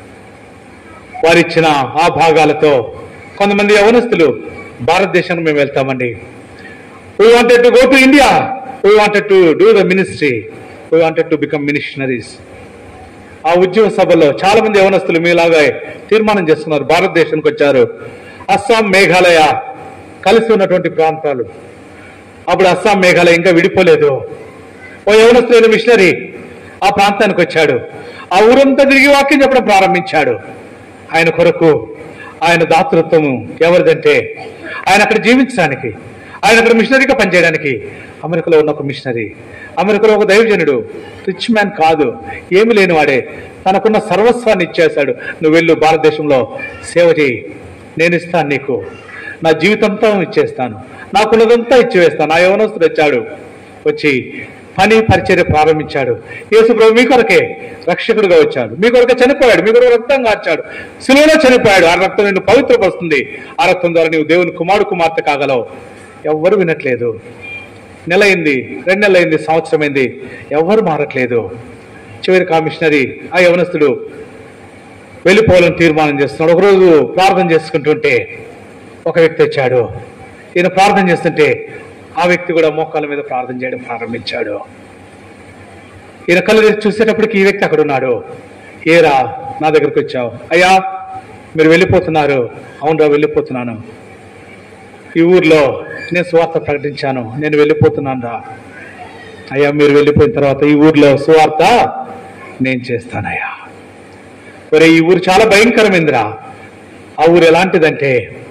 వారిచ్చిన ఆ భాగాలతో కొంతమంది యవనస్తులు భారతదేశానికి మేము వెళ్తామండి we wanted to go to India we wanted to do the ministry we wanted to become missionaries ఆ ఉద్యోగ సభలో చాలా మంది యవనస్తులు మీలాగా తీర్మానం చేసుకున్నారు భారతదేశానికి వచ్చారు అస్సాం మేఘాలయ కలిసి ఉన్నటువంటి ప్రాంతాలు అప్పుడు అస్సాం మేఘాలయ ఇంకా విడిపోలేదు ఓ యవనస్తులైన మిషనరీ ఆ ప్రాంతానికి వచ్చాడు ఆ ఊరంతా తిరిగి వాక్యం చెప్పడం ప్రారంభించాడు ఆయన కొరకు ఆయన దాతృత్వము ఎవరిదంటే ఆయన అక్కడ జీవించడానికి ఆయన అక్కడ మిషనరీగా పనిచేయడానికి అమెరికాలో ఉన్న ఒక మిషనరీ అమెరికాలో ఒక దైవజనుడు రిచ్ మ్యాన్ కాదు ఏమి లేనివాడే తనకున్న సర్వస్వాన్ని ఇచ్చేశాడు నువ్వు వెళ్ళు భారతదేశంలో సేవ చేయి నేను ఇస్తాను నీకు నా జీవితంతో ఇచ్చేస్తాను నాకున్నదంతా ఇచ్చివేస్తాను నా యవనస్తుడు వచ్చాడు వచ్చి పని పరిచర్య ప్రారంభించాడు యేసు ప్రభు మీ కొరకే రక్షకుడుగా వచ్చాడు మీ కొరకే చనిపోయాడు మీ కొరకు రక్తం కార్చాడు సిలువలో చనిపోయాడు ఆ రక్తం నిన్ను పవిత్రపరుస్తుంది ఆ రక్తం ద్వారా నీవు దేవుని కుమారుడు కుమార్తె కాగలవు ఎవ్వరు వినట్లేదు నెల అయింది రెండు నెలలు అయింది సంవత్సరం అయింది ఎవ్వరు మారట్లేదు చివరికి ఆ మిషనరీ ఆ యవనస్తుడు వెళ్ళిపోవాలని తీర్మానం చేస్తున్నాడు ఒకరోజు ప్రార్థన చేసుకుంటుంటే ఒక వ్యక్తి వచ్చాడు ఈయన ప్రార్థన చేస్తుంటే ఆ వ్యక్తి కూడా మోకాల మీద ప్రార్థన చేయడం ప్రారంభించాడు ఈయన కళ్ళు తెరిచి చూసేటప్పటికి ఈ వ్యక్తి అక్కడ ఉన్నాడు ఏరా నా దగ్గరికి వచ్చావు అయ్యా మీరు వెళ్ళిపోతున్నారు అవునరా వెళ్ళిపోతున్నాను ఈ ఊర్లో నేను సువార్త ప్రకటించాను నేను వెళ్ళిపోతున్నాను రా అయ్యా మీరు వెళ్ళిపోయిన తర్వాత ఈ ఊర్లో సువార్త నేను చేస్తానయ్యా ఒరే ఈ ఊరు చాలా భయంకరమైందిరా ఆ ఊరు ఎలాంటిదంటే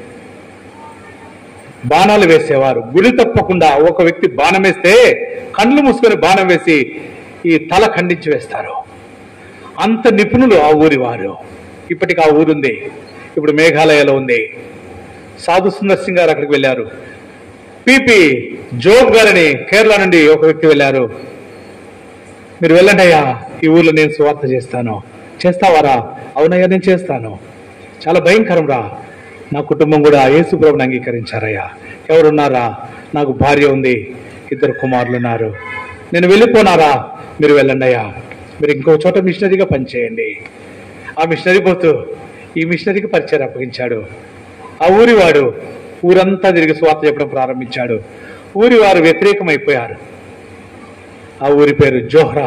బాణాలు వేసేవారు గురి తప్పకుండా ఒక వ్యక్తి బాణం వేస్తే కళ్ళు మూసుకొని బాణం వేసి ఈ తల ఖండించి వేస్తారు అంత నిపుణులు ఆ ఊరి వారు ఇప్పటికి ఆ ఊరుంది ఇప్పుడు మేఘాలయలో ఉంది సాధు సుందర్ సింగ్ గారు అక్కడికి వెళ్ళారు పిపి జోబ్ గారని కేరళ నుండి ఒక వ్యక్తి వెళ్ళారు మీరు వెళ్ళండి అయ్యా ఈ ఊర్లో నేను సువార్త చేస్తాను చేస్తావారా అవునయ్యా నేను చేస్తాను చాలా భయంకరం రా నా కుటుంబం కూడా యేసు ప్రభుని అంగీకరించారయ్యా ఎవరున్నారా నాకు భార్య ఉంది ఇద్దరు కుమారులు ఉన్నారు నేను వెళ్ళిపోనారా మీరు వెళ్ళండి అయ్యా మీరు ఇంకో చోట మిషనరీగా పనిచేయండి ఆ మిషనరీ పోతూ ఈ మిషనరీకి పరిచయం అప్పగించాడు ఆ ఊరివాడు ఊరంతా తిరిగి స్వార్థ చెప్పడం ప్రారంభించాడు ఊరి వారు వ్యతిరేకమైపోయారు ఆ ఊరి పేరు జోహ్రా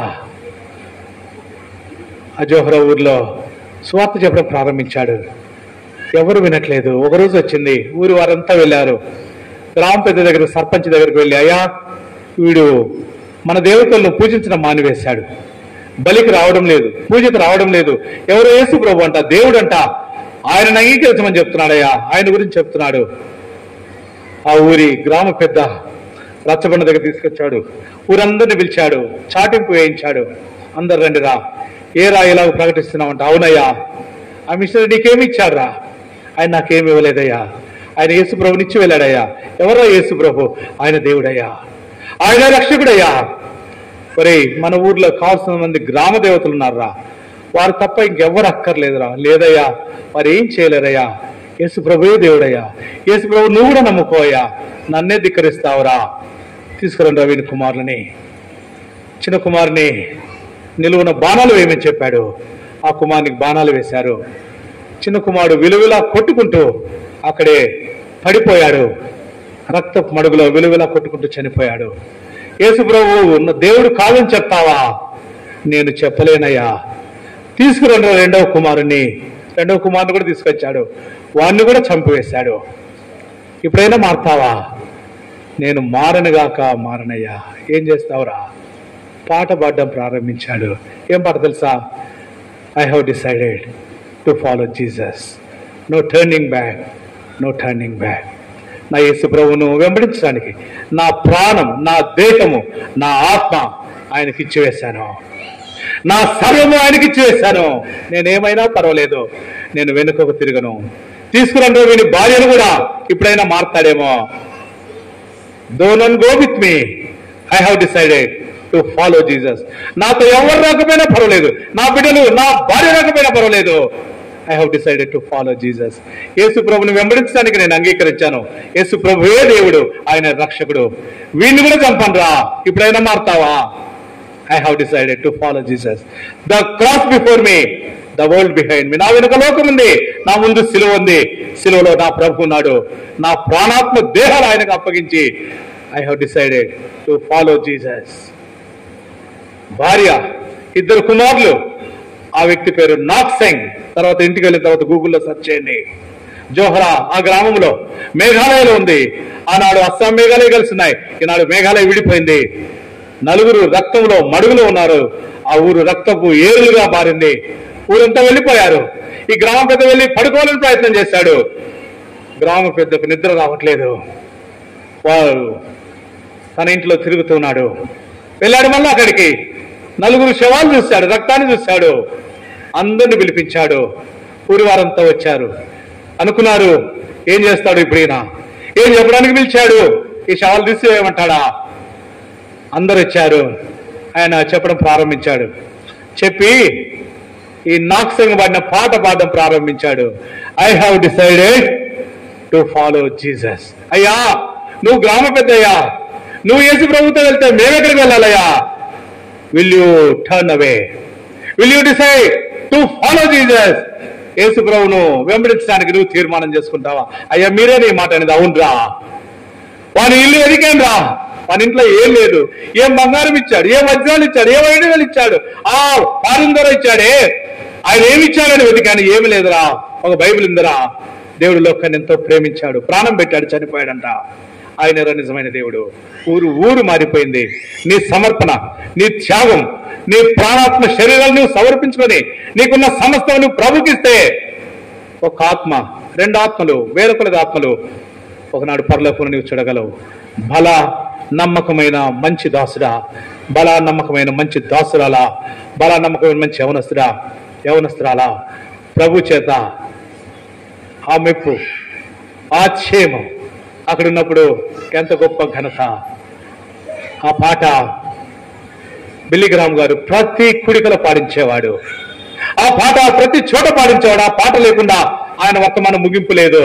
ఆ జోహ్రా ఊర్లో స్వార్థ చెప్పడం ప్రారంభించాడు ఎవరు వినట్లేదు ఒకరోజు వచ్చింది ఊరి వారంతా వెళ్ళారు గ్రామ పెద్ద దగ్గర సర్పంచ్ దగ్గరికి వెళ్ళి అయ్యా వీడు మన దేవతలను పూజించడం మానివేశాడు బలికి రావడం లేదు పూజకు రావడం లేదు ఎవరో యేసు ప్రభు అంట దేవుడు అంట ఆయనను అంగీకరించమని చెప్తున్నాడయ్యా ఆయన గురించి చెప్తున్నాడు ఆ ఊరి గ్రామ పెద్ద రచ్చబండ దగ్గర తీసుకొచ్చాడు ఊరందరిని పిలిచాడు చాటింపు వేయించాడు అందరు రండి రా ఏ రా ఇలా ప్రకటిస్తున్నామంట అవునయ్యా ఆ మిషనరీ నీకేమి ఇచ్చాడురా ఆయన నాకేమి ఇవ్వలేదయ్యా ఆయన యేసు ప్రభునిచ్చి వెళ్ళాడయ్యా ఎవరో యేసు ప్రభు ఆయన దేవుడయ్యా ఆయన రక్షకుడయ్యా ఒరేయ్ మన ఊర్లో కావాల్సిన మంది గ్రామ దేవతలు ఉన్నారా వారు తప్ప ఇంకెవ్వరు అక్కర్లేదురా లేదయ్యా వారు ఏం చేయలేరయ్యా యేసు ప్రభువే దేవుడయ్యా యేసు ప్రభు నువ్వు కూడా నమ్ముకోయ్యా నన్నే ధిక్కరిస్తావురా తీసుకురండి రవీని కుమారులని చిన్న కుమారుని నిలువున బాణాలు వేయమని చెప్పాడు ఆ కుమారునికి బాణాలు వేశారు చిన్న కుమారుడు విలువిలా కొట్టుకుంటూ అక్కడే పడిపోయాడు రక్తపు మడుగులో విలువిలా కొట్టుకుంటూ చనిపోయాడు యేసు ప్రభు ఉన్న దేవుడు కాదని చెప్తావా నేను చెప్పలేనయ్యా తీసుకురండి రెండవ కుమారుని రెండవ కుమారుని కూడా తీసుకొచ్చాడు వాడిని కూడా చంపివేశాడు ఇప్పుడైనా మారుతావా నేను మారనుగాక మారనయ్యా ఏం చేస్తావురా పాట పాడడం ప్రారంభించాడు ఏం పాట తెలుసా I have decided to follow Jesus no turning back no turning back నా యేసు ప్రభువును వెంబడించడానికి నా ప్రాణం నా దేహము నా ఆత్మ ఆయనకి ఇచ్చివేశాను నా సర్వము ఆయనకి ఇచ్చివేశాను నేనేమైనా పర్వాలేదు నేను వెనుకకు తిరగను తీసుకురండి వీని భార్యను కూడా ఇప్పుడైనా మారుతాడేమో though none go with me I have decided to follow Jesus నాతో ఎవరు రాకపోయినా పర్వాలేదు నా బిడ్డలు నా భార్య రాకపోయినా పర్వాలేదు I have decided to follow Jesus యేసు ప్రభుని వెంబడించడానికి నేను అంగీకరించాను యేసు ప్రభువే దేవుడు ఆయన రక్షకుడు వీడిని కూడా చంపను రా ఇప్పుడైనా మారుతావా I have decided to follow Jesus the cross before me the world behind me నా వెనుక లోకం ఉంది నా ముందు సిలువ ఉంది సిలువలో నా ప్రభు ఉన్నాడు నా ప్రాణాత్మ దేహాలు ఆయనకు అప్పగించి I have decided to follow Jesus భార్య ఇద్దరు కుమారులు ఆ వ్యక్తి పేరు నాక్ సెంగ్ తర్వాత ఇంటికి వెళ్ళిన తర్వాత గూగుల్లో సెర్చ్ చేయండి జోహరా ఆ గ్రామంలో మేఘాలయలో ఉంది ఆనాడు అస్సాం మేఘాలయ కలిసి ఉన్నాయి ఈనాడు మేఘాలయ విడిపోయింది నలుగురు రక్తంలో మడుగులో ఉన్నారు ఆ ఊరు రక్తపు ఏరులుగా మారింది ఊరంతా వెళ్ళిపోయారు ఈ గ్రామ పెద్ద వెళ్ళి పడుకోవాలని ప్రయత్నం చేశాడు గ్రామ పెద్దకు నిద్ర రావట్లేదు వారు తన ఇంట్లో తిరుగుతున్నాడు వెళ్ళాడు మళ్ళీ అక్కడికి నలుగురు శవాలు చూశాడు రక్తాన్ని చూశాడు అందరిని పిలిపించాడు ఊరి వారంతా వచ్చారు అనుకున్నారు ఏం చేస్తాడు ఇప్పుడు ఈయన ఏం చెప్పడానికి పిలిచాడు ఈ శవాలు తీసివేయమంటాడా అందరు వచ్చారు ఆయన చెప్పడం ప్రారంభించాడు చెప్పి ఈ నాక్సంగ పాడిన పాట పాడడం ప్రారంభించాడు I have decided to follow Jesus అయ్యా నువ్వు గ్రామ పెద్దయ్యా నువ్వు యేసు ప్రభుత్వం వెళ్తే మేమెక్కడికి వెళ్ళాలయ్యా will you turn away will you decide to follow Jesus యేసు ప్రభును వెంబడించడానికి నువ్వు తీర్మానం చేసుకుంటావా అయ్యా మీరే నీ మాట అనేది అవునరా వాని ఇల్లు ఎదికాను రా వాని ఇంట్లో ఏం లేదు ఏం బంగారం ఇచ్చాడు ఏ వజ్రాలు ఇచ్చాడు ఏ వైడలు ఇచ్చాడు ఆ పారిందర ఇచ్చాడే ఆయన ఏమి ఇచ్చాడని వెతికాను ఏమి లేదురా ఒక బైబిల్ ఉందిరా దేవుడు లోకాన్ని ఎంతో ప్రేమించాడు ప్రాణం పెట్టాడు చనిపోయాడంట ఆయన నిజమైన దేవుడు ఊరు ఊరు మారిపోయింది నీ సమర్పణ నీ త్యాగం నీ ప్రాణాత్మ శరీరాన్ని నువ్వు సమర్పించుకొని నీకున్న సమస్తం నువ్వు ప్రభుకిస్తే ఒక ఆత్మ రెండు ఆత్మలు వేరొకరి ఆత్మలు ఒకనాడు పరలోకం నీవు చూడగలవు బల నమ్మకమైన మంచి దాసుడా బల నమ్మకమైన మంచి దాసురాలా బల నమ్మకమైన మంచి యవనస్తుడా యవనస్తురాలా ప్రభు చేత ఆ మెప్పు ఆ క్షేమం అక్కడ ఉన్నప్పుడు ఎంత గొప్ప ఘనత ఆ పాట బిల్లిగ్రామ్ గారు ప్రతి కుడికలో పాడించేవాడు ఆ పాట ప్రతి చోట పాడించేవాడు ఆ పాట లేకుండా ఆయన వర్తమానం ముగింపు లేదు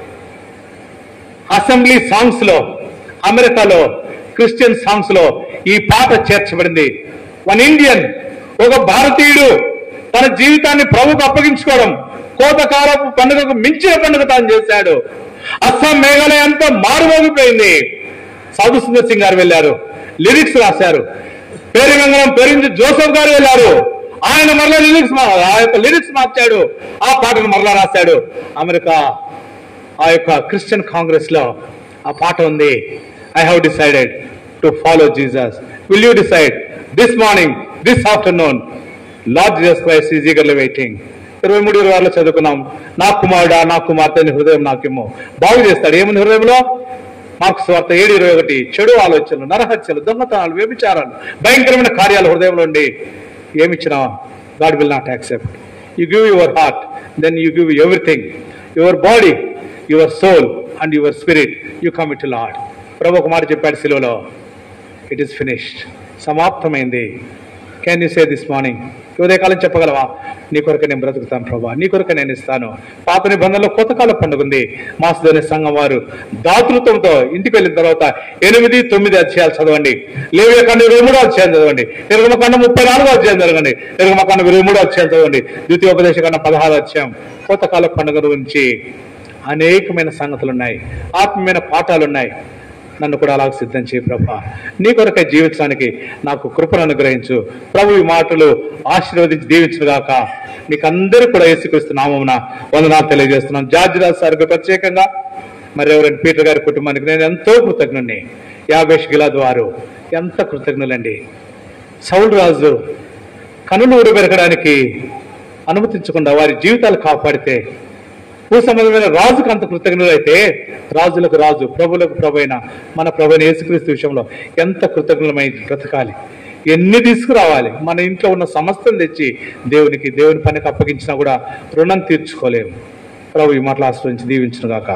అసెంబ్లీ సాంగ్స్ లో అమెరికాలో క్రిస్టియన్ సాంగ్స్ లో ఈ పాట చేర్చబడింది వన్ ఇండియన్ ఒక భారతీయుడు తన జీవితాన్ని ప్రభుకు అప్పగించుకోవడం కోతకాలపు పండుగకు మించిన పండుగ తాను చేశాడు అస్సాం మేఘాలయ అంతా మారుమోగిపోయింది సాధు సుందర్ సింగ్ గారు వెళ్ళారు లిరిక్స్ రాశారు పేరుగంగళం పేరించి జోసెఫ్ గారు వెళ్ళారు ఆయన మరలా లిరిక్స్ మా- ఆ యొక్క లిరిక్స్ మార్చాడు ఆ పాటను మరలా రాశాడు అమెరికా ఆ యొక్క క్రిస్టియన్ కాంగ్రెస్ లో ఆ పాట ఉంది I have decided to follow Jesus will you decide this morning this afternoon Lord Jesus Christ is eagerly waiting ఇరవై మూడు ఇరవై ఆరులో చదువుకున్నాం నా కుమారుడా నా కుమార్తె నీ హృదయం నాకేమో బాగు చేస్తాడు ఏముంది హృదయంలో మార్క్స్ స్వార్థ ఏడు ఇరవై ఒకటి చెడు ఆలోచనలు నరహత్యలు దొంగతనాలు వ్యభిచారాలు భయంకరమైన కార్యాలు హృదయంలో ఉండి ఏమిచ్చినా God will not accept you give your heart then you give everything your body your soul and your spirit you commit Lord ప్రభు ఒక మాట చెప్పాడు సిలువలో ఇట్ ఈస్ ఫినిష్డ్ సమాప్తమైంది can you say this morning ఉదయకాలం చెప్పగలవా నీ కొరకు నేను బ్రతుకుతాను ప్రభా నీ కొరకు నేను ఇస్తాను పాత నిబంధనలో కొత్తకాల పండుగ ఉంది మాసుధోని సంఘం వారు దాతృత్వంతో ఇంటికి వెళ్ళిన తర్వాత ఎనిమిది తొమ్మిది అధ్యాయాలు చదవండి లేవే కండ ఇరవై మూడో అధ్యాయం చదవండి నిర్గమకాండ ముప్పై నాలుగో అధ్యాయం చదవండి నిర్గమకాండ ఇరవై మూడో అధ్యాయం చదవండి ద్వితీయోపదేశ కన్నా పదహారు అధ్యాయం కొత్తకాల పండుగ గురించి అనేకమైన సంగతులు ఉన్నాయి ఆత్మీయమైన పాఠాలు ఉన్నాయి నన్ను కూడా అలాగ సిద్ధం చేయి ప్రభా నీ కొరకై జీవించడానికి నాకు కృపను అనుగ్రహించు ప్రభు ఈ మాటలు ఆశీర్వదించి దీవించును గాక నీకు అందరూ కూడా యేసుక్రీస్తు నామమున వందనాలు తెలియజేస్తున్నాను జార్జ్ రాజ్ సార్కి ప్రత్యేకంగా మరి ఎవరైనా పీటర్ గారి కుటుంబానికి నేను ఎంతో కృతజ్ఞుణ్ణి యాభేష్ గిలాద్ వారు ఎంత కృతజ్ఞులండి సౌల్ రాజు కనులు ఊడబెరగడానికి అనుమతించకుండా వారి జీవితాలు కాపాడితే భూ సంబంధమైన రాజుకు అంత కృతజ్ఞులైతే రాజులకు రాజు ప్రభులకు ప్రభు అయిన మన ప్రభు అయిన యేసుక్రీస్తు విషయంలో ఎంత కృతజ్ఞులమై బ్రతకాలి ఎన్ని తీసుకురావాలి మన ఇంట్లో ఉన్న సమస్తం తెచ్చి దేవునికి దేవుని పనికి అప్పగించినా కూడా రుణం తీర్చుకోలేము ప్రభు ఈ మాటలు ఆశ్రయించి దీవించును గాక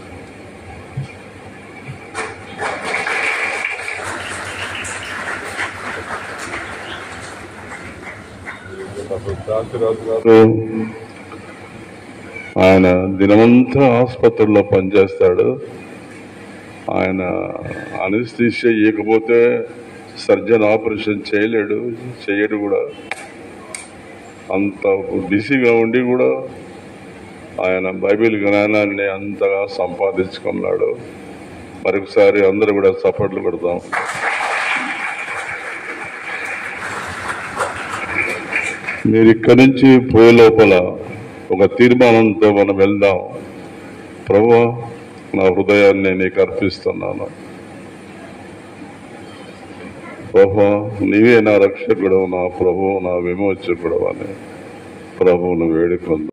శాంతిరాజు గారు ఆయన దినమంతా ఆసుపత్రిలో పనిచేస్తాడు ఆయన అనిస్తీషియా ఇవ్వకపోతే సర్జన్ ఆపరేషన్ చేయలేడు చేయడు కూడా అంత బిజీగా ఉండి కూడా ఆయన బైబిల్ జ్ఞానాన్ని అంతగా సంపాదించుకున్నాడు మరొకసారి అందరూ కూడా సపోర్ట్లు పెడతాం మీరు ఇక్కడి నుంచి పోయే లోపల ఒక తీర్మానంతో మనం వెళ్దాం ప్రభు నా హృదయాన్ని నీకు అర్పిస్తున్నాను ప్రభు నీవే నా రక్షకుడు నా ప్రభు నా విమోచకుడు అని ప్రభువును వేడుకుందాం